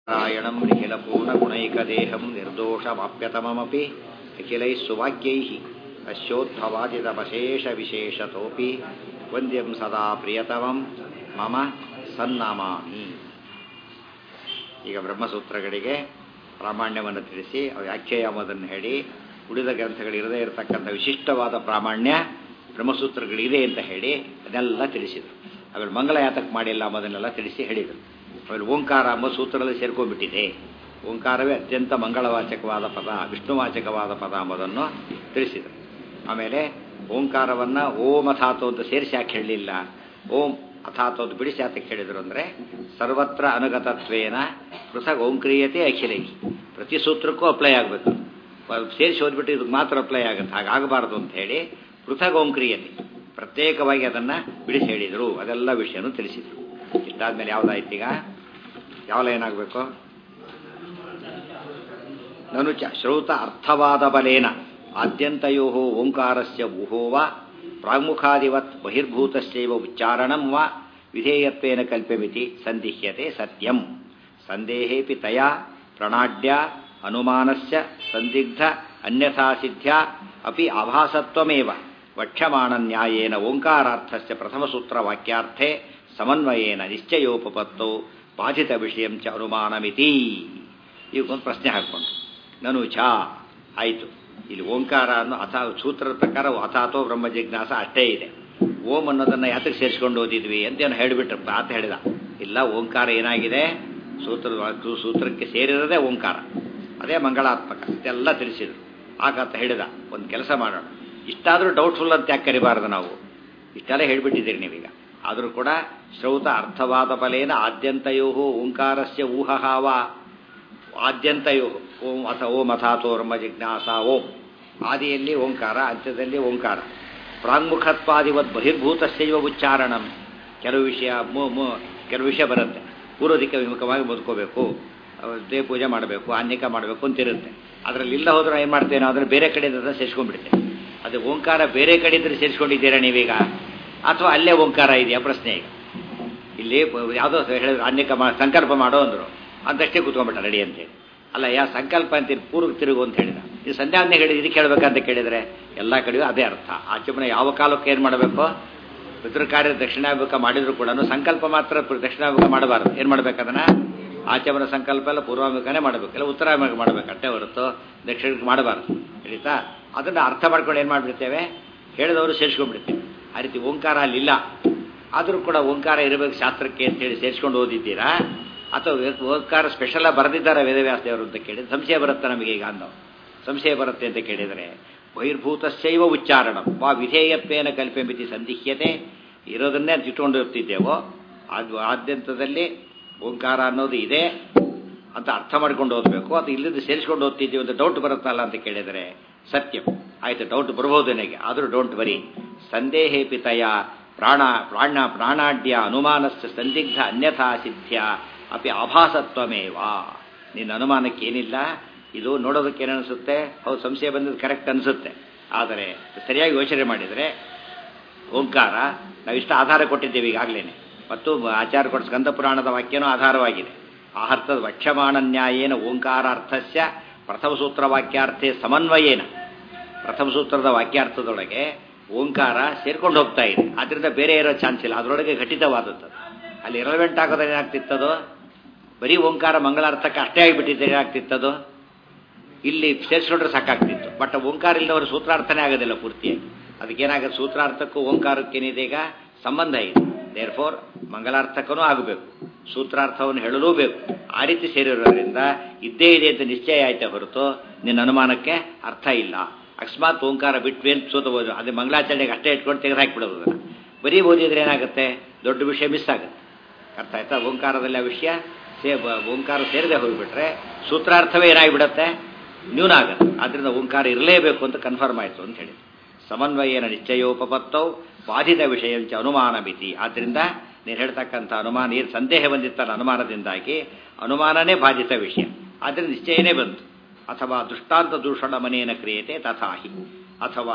ನಾರಾಯಣಂ ನಿಖಿಲಪೂರ್ಣಗುಣೈಕದೇಹಂ ನಿರ್ದೋಷಮಾಪ್ಯತಮಮಪಿ ಅಖಿಲೈः ಸುವಾಕ್ಯೈः ಅಶ್ಯೋದ್ಭವಾದಿತಮಶೇಷವಿಶೇಷತೋಪಿ ವಂದ್ಯಂ ಸದಾ ಪ್ರಿಯತಮಂ ಮಮ ಸನ್ನಮಾಮಿ ಈಗ ಬ್ರಹ್ಮಸೂತ್ರಗಳಿಗೆ ಪ್ರಾಮಾಣ್ಯವನ್ನು ತಿಳಿಸಿ ವ್ಯಾಖ್ಯಾಯಾಮದನ್ನು ಹೇಳಿ ಉಳಿದ ಗ್ರಂಥಗಳಿರದೇ ಇರತಕ್ಕಂಥ ವಿಶಿಷ್ಟವಾದ ಪ್ರಾಮಾಣ್ಯ ಬ್ರಹ್ಮಸೂತ್ರಗಳಿದೆ ಅಂತ ಹೇಳಿ ಅದನ್ನೆಲ್ಲ ತಿಳಿಸಿದರು ಆಮೇಲೆ ಮಂಗಳ ಯಾತಕ್ಕೆ ಮಾಡಿಲ್ಲ ಅನ್ನೋದನ್ನೆಲ್ಲ ತಿಳಿಸಿ ಹೇಳಿದರು ಆಮೇಲೆ ಓಂಕಾರ ಎಂಬ ಸೂತ್ರದಲ್ಲಿ ಸೇರ್ಕೊಂಡ್ಬಿಟ್ಟಿದೆ ಓಂಕಾರವೇ ಅತ್ಯಂತ ಮಂಗಳವಾಚಕವಾದ ಪದ ವಿಷ್ಣುವಾಚಕವಾದ ಪದ ಎಂಬುದನ್ನು ತಿಳಿಸಿದರು ಆಮೇಲೆ ಓಂಕಾರವನ್ನು ಓಂ ಅಥಾತು ಅಂತ ಸೇರಿಸಿ ಯಾಕೆ ಹೇಳಲಿಲ್ಲ ಓಂ ಅಥಾತು ಅಂತ ಬಿಡಿಸಿ ಯಾತಕ್ಕೆ ಹೇಳಿದರು ಅಂದರೆ ಸರ್ವತ್ರ ಅನುಗತತ್ವೇನ ಪೃಥಕ್ ಓಂಕ್ರಿಯತೆ ಅಖಿಲೈ ಪ್ರತಿ ಸೂತ್ರಕ್ಕೂ ಅಪ್ಲೈ ಆಗಬೇಕು ಸೇರಿಸಿ ಓದ್ಬಿಟ್ಟು ಇದಕ್ಕೆ ಮಾತ್ರ ಅಪ್ಲೈ ಆಗುತ್ತೆ ಹಾಗಾಗಬಾರ್ದು ಅಂತ ಹೇಳಿ ಪೃಥಕ್ ಓಂಕ್ರಿಯತೆ ಪ್ರತ್ಯೇಕವಾಗಿ ಅದನ್ನು ಬಿಡಿಸಿ ಹೇಳಿದರು ಅದೆಲ್ಲ ವಿಷಯನೂ ತಿಳಿಸಿದರು ಇಷ್ಟಾದ್ಮೇಲೆ ಯಾವುದಾಯ್ತು ಈಗ ಯಾವ ಏನಾಗಬೇಕು ನನು ಚ ಶ್ರೌತ ಅರ್ಥವಾದ ಬಲೇನ ಆದ್ಯಂತಯೋ ಓಂಕಾರಸ್ಯ ಊಹೋವ ಪ್ರಾಗ್ಮುಖಾದಿವತ್ ಬಹಿರ್ಭೂತಸ್ಯೈವ ಉಚ್ಚಾರಣಂ ವಾ ವಿಧೇಯತ್ವೇನ ಕಲ್ಪ್ಯಮಿತಿ ಸಂದಿಹ್ಯತೆ ಸತ್ಯಂ ಸಂದೇಹೇಪಿ ತಯಾ ಪ್ರಣಾಡ್ಯ ಅನುಮಾನಸ್ಯ ಸಂದಿಗ್ಧ ಅನ್ಯಥಾ ಸಿದ್ಧ್ಯ ಅಪಿ ಆಭಾಸತ್ವಮೇವ ವಕ್ಷ್ಯಮಾಣ ನ್ಯಾಯೇನ ಓಂಕಾರಾರ್ಥಸ್ಯ ಪ್ರಥಮಸೂತ್ರ ವಾಕ್ಯಾರ್ಥೆ ಸಮನ್ವಯೇನ ನಿಶ್ಚಯೋಪಪತ್ತೋ ಬಾಧಿತ ವಿಷಯಂ ಚ ಅನುಮಾನಮಿತಿ ಇವಕ್ಕೊಂದು ಪ್ರಶ್ನೆ ಹಾಕ್ಕೊಂಡು ನನು ಛಾ ಆಯಿತು ಇಲ್ಲಿ ಓಂಕಾರ ಅನ್ನೋ ಅಥ ಸೂತ್ರದ ಪ್ರಕಾರ ಅಥಾತೋ ಬ್ರಹ್ಮ ಜಿಜ್ಞಾಸ ಅಷ್ಟೇ ಇದೆ ಓಂ ಅನ್ನೋದನ್ನು ಯಾತಕ್ಕೆ ಸೇರಿಸ್ಕೊಂಡು ಓದಿದ್ವಿ ಅಂತ ಏನು ಹೇಳಿಬಿಟ್ರು ಆತ ಹೇಳಿದ ಇಲ್ಲ ಓಂಕಾರ ಏನಾಗಿದೆ ಸೂತ್ರ ಸೂತ್ರಕ್ಕೆ ಸೇರಿರೋದೇ ಓಂಕಾರ ಅದೇ ಮಂಗಳಾತ್ಮಕ ಇದೆಲ್ಲ ತಿಳಿಸಿದ್ರು ಆಗಾತ ಹೇಳಿದ ಒಂದು ಕೆಲಸ ಮಾಡೋಣ ಇಷ್ಟಾದರೂ ಡೌಟ್ಫುಲ್ ಅಂತ ಯಾಕೆ ಕರಿಬಾರ್ದು ನಾವು ಇಷ್ಟೆಲ್ಲ ಹೇಳಿಬಿಟ್ಟಿದ್ದೀರಿ ನೀವೀಗ ಆದರೂ ಕೂಡ ಶ್ರೌತ ಅರ್ಥವಾದ ಫಲೇನ ಆದ್ಯಂತಯೋ ಓಂಕಾರಸ್ಯ ಊಹಹಾವ ಆದ್ಯಂತಯೋ ಓಂ ಅಥ ಓಂ ಅಥಾತೋರ್ಮ ಜಿಜ್ಞಾಸ ಓಂ ಆದಿಯಲ್ಲಿ ಓಂಕಾರ ಅಂತ್ಯದಲ್ಲಿ ಓಂಕಾರ ಪ್ರಾಂಗುಖತ್ವಾದಿವತ್ ಬಹಿರ್ಭೂತಸ್ಯವ ಉಚ್ಚಾರಣಂ ಕೆಲವು ವಿಷಯ ಕೆಲವು ವಿಷಯ ಬರುತ್ತೆ ಪೂರ್ವದಿಕ್ಕ ವಿಮುಖವಾಗಿ ಬದುಕೋಬೇಕು ದೇ ಪೂಜೆ ಮಾಡಬೇಕು ಆನ್ಯಿಕ ಮಾಡಬೇಕು ಅಂತಿರುತ್ತೆ ಅದರಲ್ಲಿ ಇಲ್ಲ ಹೋದ್ರೆ ಏನು ಮಾಡ್ತೇವೆ ನಾವು ಅದನ್ನು ಬೇರೆ ಕಡೆಯಿಂದ ಸೇರಿಸ್ಕೊಂಡ್ಬಿಡ್ತೇವೆ ಅದು ಓಂಕಾರ ಬೇರೆ ಕಡೆ ಇದ್ರೆ ಸೇರಿಸ್ಕೊಂಡಿದ್ದೀರಾ ನೀವೀಗ ಅಥವಾ ಅಲ್ಲೇ ಓಂಕಾರ ಇದೆಯಾ ಪ್ರಶ್ನೆ ಈಗ ಇಲ್ಲಿ ಯಾವುದೋ ಹೇಳಿದ್ರು ಅನ್ಯಕ ಸಂಕಲ್ಪ ಮಾಡೋ ಅಂದರು ಅಂತಷ್ಟೇ ಕೂತ್ಕೊಂಡ್ಬಿಟ್ಟ ರೆಡಿ ಅಂತೇಳಿ ಅಲ್ಲ ಯಾ ಸಂಕಲ್ಪ ಅಂತೀರಿ ಪೂರ್ವಕ್ಕೆ ತಿರುಗು ಅಂತ ಹೇಳಿದ ಇದು ಸಂಧ್ಯಾವನೆ ಹೇಳಿದ ಇದಕ್ಕೆ ಹೇಳ್ಬೇಕಂತ ಕೇಳಿದರೆ ಎಲ್ಲ ಕಡೆಯೂ ಅದೇ ಅರ್ಥ ಆಚಮನೆ ಯಾವ ಕಾಲಕ್ಕೆ ಏನು ಮಾಡಬೇಕು ಪಿತೃ ಕಾರ್ಯ ದಕ್ಷಿಣಾಭಿಮುಖ ಮಾಡಿದ್ರು ಕೂಡ ಸಂಕಲ್ಪ ಮಾತ್ರ ದಕ್ಷಿಣಾಭಿಮುಖ ಮಾಡಬಾರ್ದು ಏನು ಮಾಡ್ಬೇಕು ಅದನ್ನು ಆಚಮನ ಸಂಕಲ್ಪ ಎಲ್ಲ ಪೂರ್ವಾಭಿಮುಖನೇ ಮಾಡಬೇಕು ಇಲ್ಲ ಉತ್ತರಾಭಿಮುಖ ಮಾಡಬೇಕು ಅಷ್ಟೇ ಹೊರತು ದಕ್ಷಿಣಕ್ಕೆ ಮಾಡಬಾರ್ದು ಹೇಳಿತಾ ಅದನ್ನು ಅರ್ಥ ಮಾಡ್ಕೊಂಡು ಏನು ಮಾಡಿಬಿಡ್ತೇವೆ ಹೇಳಿದವರು ಸೇರಿಸ್ಕೊಂಡ್ಬಿಡ್ತೇವೆ ಆ ರೀತಿ ಓಂಕಾರ ಅಲ್ಲಿಲ್ಲ ಆದರೂ ಕೂಡ ಓಂಕಾರ ಇರಬೇಕು ಶಾಸ್ತ್ರಕ್ಕೆ ಅಂತೇಳಿ ಸೇರಿಸ್ಕೊಂಡು ಓದಿದ್ದೀರಾ ಅಥವಾ ಓಂಕಾರ ಸ್ಪೆಷಲಾಗಿ ಬರೆದಿದ್ದಾರೆ ವೇದವ್ಯಾಸ ದೇವರು ಅಂತ ಕೇಳಿದ್ರೆ ಸಂಶಯ ಬರುತ್ತೆ ನಮಗೆ ಈಗ ಅನ್ನೋ ಸಂಶಯ ಬರುತ್ತೆ ಅಂತ ಕೇಳಿದರೆ ಬಹಿರ್ಭೂತಸ್ಯೈವ ಉಚ್ಚಾರಣ ವಾ ವಿಧೇಯತ್ವೇನ ಕಲ್ಪೆಮಿತಿ ಸಂದಿಹ್ಯತೆ ಇರೋದನ್ನೇ ಇಟ್ಕೊಂಡು ಇರ್ತಿದ್ದೇವೋ ಅದು ಆದ್ಯಂತದಲ್ಲಿ ಓಂಕಾರ ಅನ್ನೋದು ಇದೆ ಅಂತ ಅರ್ಥ ಮಾಡ್ಕೊಂಡು ಓದಬೇಕು ಅದು ಇಲ್ಲಿಂದ ಸೇರಿಸ್ಕೊಂಡು ಓದ್ತಿದ್ದೀವಿ ಅಂತ ಡೌಟ್ ಬರುತ್ತಲ್ಲ ಅಂತ ಕೇಳಿದರೆ ಸತ್ಯಂ ಆಯಿತು ಡೌಟ್ ಬರ್ಬೋದು ನನಗೆ ಆದರೂ ಡೋಂಟ್ ವರಿ ಸಂದೇಹೇಪಿತಯ ಪ್ರಾಣ ಪ್ರಾಣ ಪ್ರಾಣಾಡ್ಯ ಅನುಮಾನಸ್ಥ ಸಂದಿಗ್ಧ ಅನ್ಯಥಾ ಸಿದ್ಧ್ಯ ಅಪಿ ಆಭಾಸತ್ವಮೇವ ನಿನ್ನ ಅನುಮಾನಕ್ಕೆ ಏನಿಲ್ಲ ಇದು ನೋಡೋದಕ್ಕೆ ಏನನ್ನಿಸುತ್ತೆ ಹೌದು ಸಂಶಯ ಬಂದದ್ದು ಕರೆಕ್ಟ್ ಅನಿಸುತ್ತೆ ಆದರೆ ಸರಿಯಾಗಿ ಯೋಚನೆ ಮಾಡಿದರೆ ಓಂಕಾರ ನಾವಿಷ್ಟು ಆಧಾರ ಕೊಟ್ಟಿದ್ದೇವೆ ಈಗಾಗಲೇ ಮತ್ತು ಆಚಾರ ಕೊಟ್ಟು ಸ್ಕಂದ ಪುರಾಣದ ವಾಕ್ಯನೂ ಆಧಾರವಾಗಿದೆ ಆ ಅರ್ಥದ ವಕ್ಷಮಾಣ ನ್ಯಾಯೇನ ಓಂಕಾರಾರ್ಥಸ್ಯ ಪ್ರಥಮ ಸೂತ್ರ ವಾಕ್ಯಾರ್ಥೆ ಸಮನ್ವಯೇನ ಪ್ರಥಮ ಸೂತ್ರದ ವಾಕ್ಯಾರ್ಥದೊಳಗೆ ಓಂಕಾರ ಸೇರ್ಕೊಂಡು ಹೋಗ್ತಾ ಇದೆ ಅದರಿಂದ ಬೇರೆ ಇರೋ ಚಾನ್ಸ್ ಇಲ್ಲ ಅದರೊಳಗೆ ಘಟಿತವಾದದ್ದು ಅಲ್ಲಿ ರೆಲವೆಂಟ್ ಆಗೋದ್ರೆ ಏನಾಗ್ತಿತ್ತದು ಬರೀ ಓಂಕಾರ ಮಂಗಳಾರ್ಥಕ್ಕೆ ಅಷ್ಟೇ ಆಗಿಬಿಟ್ಟಿದ್ದರೆ ಏನಾಗ್ತಿತ್ತದು ಇಲ್ಲಿ ಸೇರಿಸ್ಕೊಂಡ್ರೆ ಸಾಕಾಗ್ತಿತ್ತು ಬಟ್ ಓಂಕಾರ ಇಲ್ಲದವರು ಸೂತ್ರಾರ್ಥನೇ ಆಗೋದಿಲ್ಲ ಪೂರ್ತಿಯಾಗಿ ಅದಕ್ಕೇನಾಗುತ್ತೆ ಸೂತ್ರಾರ್ಥಕ್ಕೂ ಓಂಕಾರಕ್ಕೇನಿದೆ ಈಗ ಸಂಬಂಧ ಇದೆ ದೇರ್ ಫೋರ್ ಮಂಗಲಾರ್ಥಕನೂ ಆಗಬೇಕು ಸೂತ್ರಾರ್ಥವನ್ನು ಹೇಳಲೂ ಬೇಕು ಆ ರೀತಿ ಸೇರಿರೋದ್ರಿಂದ ಇದ್ದೇ ಇದೆ ಅಂತ ನಿಶ್ಚಯ ಆಯ್ತಾ ಹೊರತು ನಿನ್ನ ಅನುಮಾನಕ್ಕೆ ಅರ್ಥ ಇಲ್ಲ ಅಕಸ್ಮಾತ್ ಓಂಕಾರ ಬಿಟ್ವಿ ಅಂತ ಸೋತಬಹುದು ಅದೇ ಮಂಗಳಾಚರಣೆಗೆ ಅಷ್ಟೇ ಇಟ್ಕೊಂಡು ತೆಗೆದು ಹಾಕಿಬಿಡೋದು ಅದನ್ನು ಬರೀ ಓದಿದ್ರೆ ಏನಾಗುತ್ತೆ ದೊಡ್ಡ ವಿಷಯ ಮಿಸ್ ಆಗುತ್ತೆ ಅರ್ಥ ಆಯ್ತಾ ಓಂಕಾರದಲ್ಲಿ ಆ ವಿಷಯ ಸೇ ಓಂಕಾರ ಸೇರದೆ ಹೋಗಿಬಿಟ್ರೆ ಸೂತ್ರಾರ್ಥವೇ ಏನಾಗಿಬಿಡತ್ತೆ ನ್ಯೂನ ಆಗುತ್ತೆ ಆದ್ದರಿಂದ ಓಂಕಾರ ಇರಲೇಬೇಕು ಅಂತ ಕನ್ಫರ್ಮ್ ಆಯಿತು ಅಂತ ಹೇಳಿ ಸಮನ್ವಯನ ನಿಶ್ಚಯೋಪಪತ್ತೌ ಬಾಧಿತ ವಿಷಯಂಚ ಅನುಮಾನ ಮಿತಿ ಆದ್ದರಿಂದ ನೀನು ಹೇಳ್ತಕ್ಕಂಥ ಅನುಮಾನ ಏನು ಸಂದೇಹ ಬಂದಿತ್ತಲ್ಲ ಅನುಮಾನದಿಂದಾಗಿ ಅನುಮಾನನೇ ಬಾಧಿತ ವಿಷಯ ಆದ್ದರಿಂದ ನಿಶ್ಚಯನೇ ಬಂತು ಅಥವಾ ದೃಷ್ಟಾಂತ ದೂಷಣ ಮನೆಯನ್ನು ಕ್ರಿಯತೆ ತಥಾಹಿ ಅಥವಾ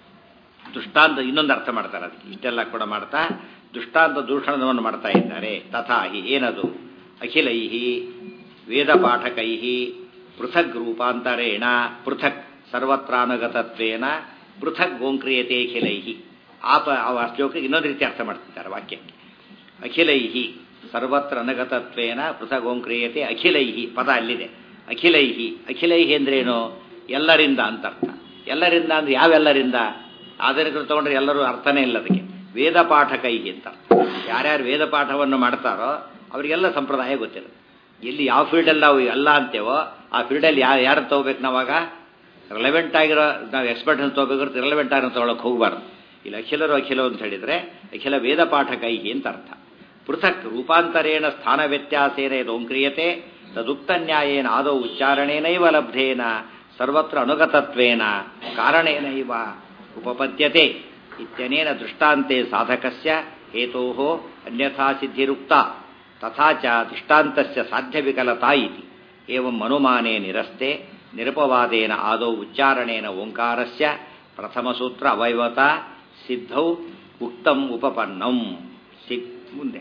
ದೃಷ್ಟಾಂತ ಇನ್ನೊಂದು ಅರ್ಥ ಮಾಡ್ತಾರೆ ಅದಕ್ಕೆ ಇಷ್ಟೆಲ್ಲ ಕೂಡ ಮಾಡ್ತಾ ದುಷ್ಟಾಂತ ದೂಷಣವನ್ನು ಮಾಡ್ತಾ ಇದ್ದಾರೆ ತಥಾ ಹಿ ಏನದು ಅಖಿಲೈಹಿ ವೇದಪಾಠಕೈ ಪೃಥಗ್ ರೂಪಾಂತರೇಣ ಪೃಥಕ್ ಸರ್ವತ್ರಾನುಗತತ್ವೇನ ಪೃಥಕ್ ಗೋಂಕ್ರಿಯತೆ ಅಖಿಲೈ ಆಪ ಆ ಶ್ಲೋಕಕ್ಕೆ ಇನ್ನೊಂದು ರೀತಿ ಅರ್ಥ ಮಾಡ್ತಿದ್ದಾರೆ ವಾಕ್ಯಕ್ಕೆ ಅಖಿಲೈ ಸರ್ವತ್ರ ಅನಗತತ್ವೇನ ಪೃಥಗೋಂಕ್ರಿಯತೆ ಅಖಿಲೈ ಪದ ಅಲ್ಲಿದೆ ಅಖಿಲೈ ಅಖಿಲೈ ಅಂದ್ರೇನು ಎಲ್ಲರಿಂದ ಅಂತ ಅರ್ಥ ಎಲ್ಲರಿಂದ ಅಂದ್ರೆ ಯಾವೆಲ್ಲರಿಂದ ಆಧುನಿಕರು ತಗೊಂಡ್ರೆ ಎಲ್ಲರೂ ಅರ್ಥನೇ ಇಲ್ಲ ಅದಕ್ಕೆ ವೇದ ಪಾಠಕೈ ಅಂತ ಯಾರ್ಯಾರು ವೇದ ಪಾಠವನ್ನು ಮಾಡ್ತಾರೋ ಅವರಿಗೆಲ್ಲ ಸಂಪ್ರದಾಯ ಗೊತ್ತಿರುತ್ತೆ ಎಲ್ಲಿ ಯಾವ ಫೀಲ್ಡಲ್ಲಿ ನಾವು ಎಲ್ಲ ಅಂತೇವೋ ಆ ಫೀಲ್ಡಲ್ಲಿ ಯಾರು ಯಾರು ತಗೋಬೇಕು ನಾವಾಗ ರಿಲೆವೆಂಟ್ ಆಗಿರೋ ನಾವು ಎಕ್ಸ್ಪರ್ಟ್ ಅಂತ ತಗೋಬೇಕು ರಿಲೆವೆಂಟ್ ಆಗಿರೋ ತಗೊಳಕ್ಕೆ ಹೋಗಬಾರ್ದು ಇಲ್ಲಿ ಅಖಿಲರು ಅಖಿಲ ಅಂತ ಹೇಳಿದರೆ ಅಖಿಲ ವೇದ ಪಾಠಕೈ ಅಂತ ಅರ್ಥ ಪೃಥಕ್ ರೂಪಾಂತರೇಣ ಸ್ಥಾನ ವ್ಯತ್ಯಾಸೇನ ಯದೋಂಕ್ರಿಯತೆ ತದುಕ್ತ ನ್ಯಾಯೇನ ಆದೌ ಉಚ್ಚಾರಣೇನೈವ ಲಬ್ಧೇನ ಸರ್ವತ್ರ ಅನುಗತತ್ವೇನ ಕಾರಣೇನೈವ ಉಪಪದ್ಯತೆ ಇತ್ಯನೇನ ದೃಷ್ಟಾಂತೆ ಸಾಧಕಸ್ಯ ಹೇತೋಃ ಅನ್ಯಥಾ ಸಿದ್ಧಿರುಕ್ತ ತಥಾ ಚ ದೃಷ್ಟಾಂತಸ್ಯ ಸಾಧ್ಯವಿಕಲತಾ ಇತಿ ಏವಂ ಅನುಮಾನೇ ನಿರಸ್ತೆ ನಿರಪವಾದೇನ ಆದೌ ಉಚ್ಚಾರಣೇನ ಓಂಕಾರಸ್ಯ ಪ್ರಥಮಸೂತ್ರ ಅವಯವತ ಸಿದ್ಧೌ ಉಕ್ತಂ ಉಪಪನ್ನಂ ಸಿದ್ ಮುಂದೆ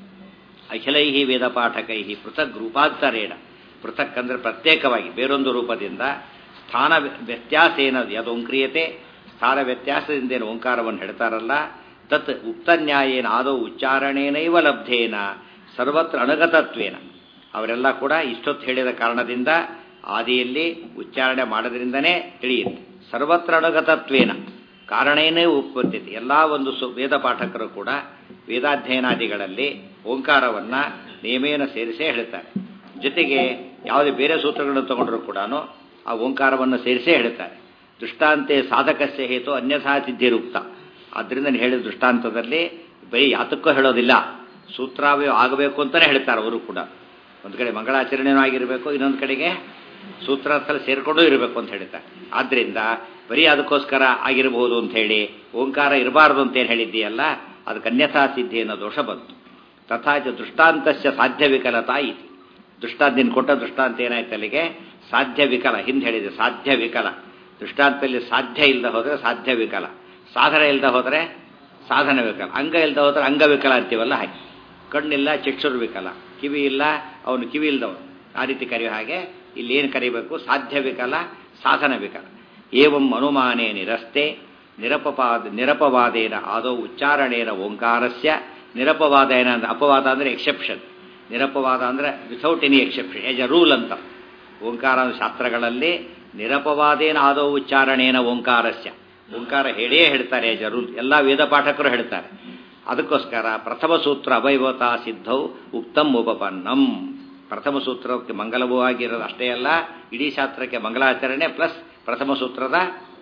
ಅಖಿಲೈ ವೇದಪಾಠಕೈ ಪೃಥಕ್ ರೂಪಾಂತರೇಣ ಪೃಥಕ್ ಅಂದರೆ ಪ್ರತ್ಯೇಕವಾಗಿ ಬೇರೊಂದು ರೂಪದಿಂದ ಸ್ಥಾನ ವ್ಯತ್ಯಾಸೇನ ಯದೋಂಕ್ರಿಯತೆ ಸ್ಥಾನ ವ್ಯತ್ಯಾಸದಿಂದ ಏನು ಓಂಕಾರವನ್ನು ಹೇಳ್ತಾರಲ್ಲ ತತ್ ಉಕ್ತ ನ್ಯಾಯೇನ ಆದೌ ಉಚ್ಚಾರಣೇನೈವ ಲಬ್ಧೇನ ಸರ್ವತ್ರ ಅನುಗತತ್ವೇನ ಅವರೆಲ್ಲ ಕೂಡ ಇಷ್ಟೊತ್ತು ಹೇಳಿದ ಕಾರಣದಿಂದ ಆದಿಯಲ್ಲಿ ಉಚ್ಚಾರಣೆ ಮಾಡೋದ್ರಿಂದನೇ ತಿಳಿಯುತ್ತೆ ಸರ್ವತ್ರ ಅನುಗತತ್ವೇನ ಕಾರಣೇನೇ ಉತ್ಪತ್ತಿದೆ ಎಲ್ಲ ಒಂದು ಸು ವೇದ ಪಾಠಕರು ಕೂಡ ವೇದಾಧ್ಯಯನಾದಿಗಳಲ್ಲಿ ಓಂಕಾರವನ್ನ ನೇಮೇನ ಸೇರಿಸೇ ಹೇಳ್ತಾರೆ ಜೊತೆಗೆ ಯಾವುದೇ ಬೇರೆ ಸೂತ್ರಗಳನ್ನು ತಗೊಂಡ್ರು ಕೂಡ ಆ ಓಂಕಾರವನ್ನು ಸೇರಿಸೇ ಹೇಳ್ತಾರೆ ದೃಷ್ಟಾಂತೆ ಸಾಧಕಸ್ಯ ಹೇತು ಅನ್ಯಥಾ ಸಿದ್ಧಿರುಕ್ತ ಆದ್ದರಿಂದ ಹೇಳಿದ ದೃಷ್ಟಾಂತದಲ್ಲಿ ಬರೀ ಯಾತಕ್ಕೂ ಹೇಳೋದಿಲ್ಲ ಸೂತ್ರಾವಯ ಆಗಬೇಕು ಅಂತಲೇ ಹೇಳ್ತಾರೆ ಅವರು ಕೂಡ ಒಂದು ಕಡೆ ಮಂಗಳಾಚರಣೆನೂ ಆಗಿರಬೇಕು ಇನ್ನೊಂದು ಕಡೆಗೆ ಸೂತ್ರಾರ್ಥದಲ್ಲಿ ಸೇರ್ಕೊಂಡು ಇರಬೇಕು ಅಂತ ಹೇಳ್ತಾರೆ ಆದ್ದರಿಂದ ಬರೀ ಅದಕ್ಕೋಸ್ಕರ ಆಗಿರಬಹುದು ಅಂತ ಹೇಳಿ ಓಂಕಾರ ಇರಬಾರ್ದು ಅಂತ ಏನು ಹೇಳಿದ್ದೀಯಲ್ಲ ಅದಕ್ಕೆ ಅನ್ಯಥಾ ಸಿದ್ಧಿ ಅನ್ನೋ ದೋಷ ಬಂತು ತಥಾಚ ದೃಷ್ಟಾಂತಸ್ಯ ಸಾಧ್ಯ ವಿಕಲತಾ ಇತಿ ದೃಷ್ಟಾಂತ ನೀನು ಕೊಟ್ಟ ದೃಷ್ಟಾಂತ ಏನಾಯ್ತು ಅಲ್ಲಿಗೆ ಸಾಧ್ಯ ವಿಕಲ ಹಿಂದೆ ಹೇಳಿದೆ ಸಾಧ್ಯ ವಿಕಲ ದೃಷ್ಟಾಂತದಲ್ಲಿ ಸಾಧ್ಯ ಇಲ್ಲದೆ ಹೋದರೆ ಸಾಧ್ಯ ವಿಕಲ ಸಾಧನ ಇಲ್ಲದೆ ಹೋದರೆ ಸಾಧನ ವಿಕಲ ಅಂಗ ಇಲ್ಲದೆ ಹೋದರೆ ಅಂಗವಿಕಲ ಅಂತೀವಲ್ಲ ಹಾಗೆ ಕಣ್ಣಿಲ್ಲ ಚಕ್ಷುರ್ ವಿಕಲ ಕಿವಿ ಇಲ್ಲ ಅವನು ಕಿವಿ ಇಲ್ಲದವನು ಆ ರೀತಿ ಕರೆಯೋ ಹಾಗೆ ಇಲ್ಲಿ ಏನು ಕರಿಬೇಕು ಸಾಧ್ಯ ವಿಕಲ ಸಾಧನ ವಿಕಲ ಏವಂ ಅನುಮಾನೇ ನಿರಸ್ತೆ ನಿರಪವಾದ ನಿರಪವಾದೇನ ಆದೌ ಉಚ್ಚಾರಣೇನ ಓಂಕಾರಸ್ಯ ನಿರಪವಾದ ಏನಂದ್ರೆ ಅಪವಾದ ಅಂದರೆ ಎಕ್ಸೆಪ್ಷನ್ ನಿರಪವಾದ ಅಂದರೆ without any exception as a rule ಅಂತ ಓಂಕಾರ ಶಾಸ್ತ್ರಗಳಲ್ಲಿ ನಿರಪವಾದೇನ ಆದೌ ಉಚ್ಚಾರಣೇನ ಓಂಕಾರಸ್ಯ ಓಂಕಾರ ಹೇಳೇ ಹೇಳ್ತಾರೆ ಎಸ್ ಎ ರೂಲ್ ಎಲ್ಲ ವೇದ ಪಾಠಕರು ಹೇಳ್ತಾರೆ ಅದಕ್ಕೋಸ್ಕರ ಪ್ರಥಮ ಸೂತ್ರ ಅವಯವತಾ ಸಿದ್ಧೌ ಉಕ್ತಂ ಉಪಪನ್ನಂ ಪ್ರಥಮ ಸೂತ್ರಕ್ಕೆ ಮಂಗಲವೂ ಆಗಿರೋದು ಅಷ್ಟೇ ಅಲ್ಲ ಇಡೀ ಶಾಸ್ತ್ರಕ್ಕೆ ಮಂಗಲಾಚರಣೆ ಪ್ಲಸ್ ಪ್ರಥಮ ಸೂತ್ರದ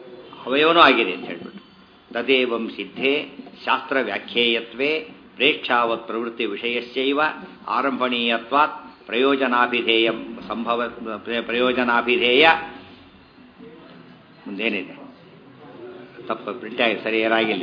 ಅವಯವನೂ ಆಗಿದೆ ಅಂತ ಹೇಳ್ಬಿಟ್ಟು ತದೇವಂ ಸಿದ್ಧೇ ಶಾಸ್ತ್ರ ವ್ಯಾಖ್ಯೇಯತ್ವೇ ಪ್ರೇಕ್ಷಾವತ್ ಪ್ರವೃತ್ತಿ ವಿಷಯಸ್ಯೈವ ಆರಂಭಣೀಯತ್ವಾತ್ ಪ್ರಯೋಜನಾಭಿಧೇಯ ಸಂಭವ ಪ್ರಯೋಜನಾಭಿಧೇಯ ಮುಂದೇನಿದೆ ತಪ್ಪು ಪ್ರಿಂಟ್ ಆಗಿದೆ ಸರಿ ಏನಾಗಿಲ್ಲ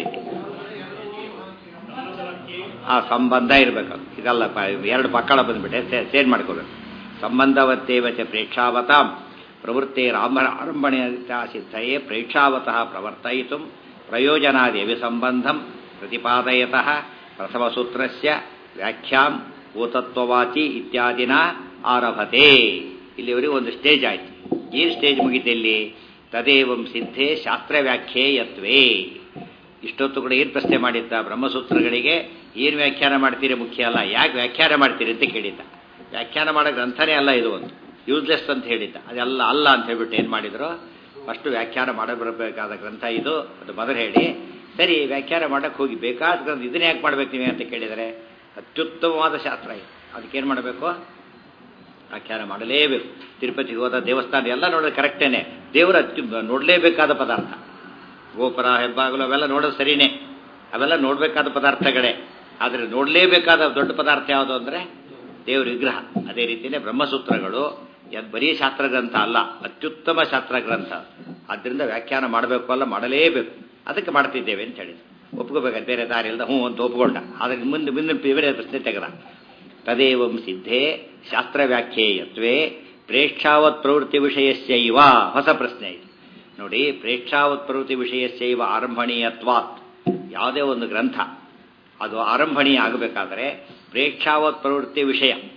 ಆ ಸಂಬಂಧ ಇರಬೇಕು ಇದಲ್ಲ ಎರಡು ಮಕ್ಕಳ ಬಂದ್ಬಿಟ್ಟೆ ಸೇನ್ ಮಾಡ್ಕೋಬೇಕು ಸಂಬಂಧವತ್ತೇವಚ ಪ್ರೇಕ್ಷಾವತಾಂ ಪ್ರವೃತ್ತಿ ರಾಮ ಆರಂಭಣೆ ಸಿದ್ಧಯೇ ಪ್ರೇಕ್ಷಾವತಃ ಪ್ರವರ್ತಯಿತು ಪ್ರಯೋಜನಾದಿ ಅವಿಸಂಬಂಧಂ ಪ್ರತಿಪಾದಯತಃ ಪ್ರಥಮಸೂತ್ರಸ್ಯ ವ್ಯಾಖ್ಯಾಂ ಓತತ್ವವಾಚಿ ಇತ್ಯಾದಿನ ಆರಭತೆ ಇಲ್ಲಿವರೆಗೆ ಒಂದು ಸ್ಟೇಜ್ ಆಯ್ತು ಏನು ಸ್ಟೇಜ್ ಮುಗಿತಿಲ್ಲಿ ತದೇವಂ ಸಿದ್ಧೇ ಶಾಸ್ತ್ರ ವ್ಯಾಖ್ಯೇಯತ್ವೇ ಇಷ್ಟೊತ್ತು ಕೂಡ ಏನು ಪ್ರಶ್ನೆ ಮಾಡಿದ್ದ ಬ್ರಹ್ಮಸೂತ್ರಗಳಿಗೆ ಏನು ವ್ಯಾಖ್ಯಾನ ಮಾಡ್ತೀರಿ ಮುಖ್ಯ ಅಲ್ಲ ಯಾಕೆ ವ್ಯಾಖ್ಯಾನ ಮಾಡ್ತೀರಿ ಅಂತ ಕೇಳಿದ್ದ ವ್ಯಾಖ್ಯಾನ ಮಾಡೋ ಗ್ರಂಥನೇ ಅಲ್ಲ ಇದು ಒಂದು ಯೂಸ್ಲೆಸ್ ಅಂತ ಹೇಳಿದ್ದ ಅದೆಲ್ಲ ಅಲ್ಲ ಅಂತ ಹೇಳ್ಬಿಟ್ಟು ಏನು ಮಾಡಿದ್ರು ಫಸ್ಟ್ ವ್ಯಾಖ್ಯಾನ ಮಾಡಬರಬೇಕಾದ ಗ್ರಂಥ ಇದು ಅದು ಮೊದಲು ಹೇಳಿ ಸರಿ ವ್ಯಾಖ್ಯಾನ ಮಾಡಕ್ಕೆ ಹೋಗಿ ಬೇಕಾದ ಗ್ರಂಥ ಇದನ್ನ ಯಾಕೆ ಮಾಡ್ಬೇಕು ನೀವೇ ಅಂತ ಕೇಳಿದರೆ ಅತ್ಯುತ್ತಮವಾದ ಶಾಸ್ತ್ರ ಇದು ಅದಕ್ಕೇನು ಮಾಡಬೇಕು ವ್ಯಾಖ್ಯಾನ ಮಾಡಲೇಬೇಕು ತಿರುಪತಿಗೆ ಹೋದ ದೇವಸ್ಥಾನ ಎಲ್ಲ ನೋಡೋದು ಕರೆಕ್ಟೇನೆ ದೇವರ ಅತ್ಯು ನೋಡಲೇಬೇಕಾದ ಪದಾರ್ಥ ಗೋಪುರ ಹೆಬ್ಬಾಗಲು ಅವೆಲ್ಲ ನೋಡೋದು ಸರಿನೇ ಅವೆಲ್ಲ ನೋಡಬೇಕಾದ ಪದಾರ್ಥಗಳೇ ಆದರೆ ನೋಡಲೇಬೇಕಾದ ದೊಡ್ಡ ಪದಾರ್ಥ ಯಾವುದು ಅಂದರೆ ದೇವ್ರ ವಿಗ್ರಹ ಅದೇ ರೀತಿಯೇ ಬ್ರಹ್ಮಸೂತ್ರಗಳು ಅದು ಬರೀ ಶಾಸ್ತ್ರಗ್ರಂಥ ಅಲ್ಲ ಅತ್ಯುತ್ತಮ ಶಾಸ್ತ್ರಗ್ರಂಥ ಆದ್ದರಿಂದ ವ್ಯಾಖ್ಯಾನ ಮಾಡಬೇಕು ಅಲ್ಲ ಮಾಡಲೇಬೇಕು ಅದಕ್ಕೆ ಮಾಡ್ತಿದ್ದೇವೆ ಅಂತ ಹೇಳಿದ್ರು ಒಪ್ಕೋಬೇಕಾದ್ರೆ ಬೇರೆ ದಾರಿ ಇಲ್ಲದ ಹ್ಞೂ ಅಂತ ಒಪ್ಕೊಂಡ ಆದರೆ ಮುಂದೆ ಮುಂದೆ ಬೇರೆ ಪ್ರಶ್ನೆ ತೆಗೆದ ತದೇವಂ ಸಿದ್ಧೇ ಶಾಸ್ತ್ರ ವ್ಯಾಖ್ಯೇಯತ್ವೇ ಪ್ರೇಕ್ಷಾವತ್ ಪ್ರವೃತ್ತಿ ವಿಷಯಸ್ಯೈವ ಹೊಸ ಪ್ರಶ್ನೆ ಇದು ನೋಡಿ ಪ್ರೇಕ್ಷಾವತ್ ಪ್ರವೃತ್ತಿ ವಿಷಯಸ್ಯೈವ ಆರಂಭಣೀಯತ್ವಾತ್ ಯಾವುದೇ ಒಂದು ಗ್ರಂಥ ಅದು ಆರಂಭಣೀಯ ಆಗಬೇಕಾದ್ರೆ ಪ್ರೇಕ್ಷಾವತ್ ಪ್ರವೃತ್ತಿ ವಿಷಯ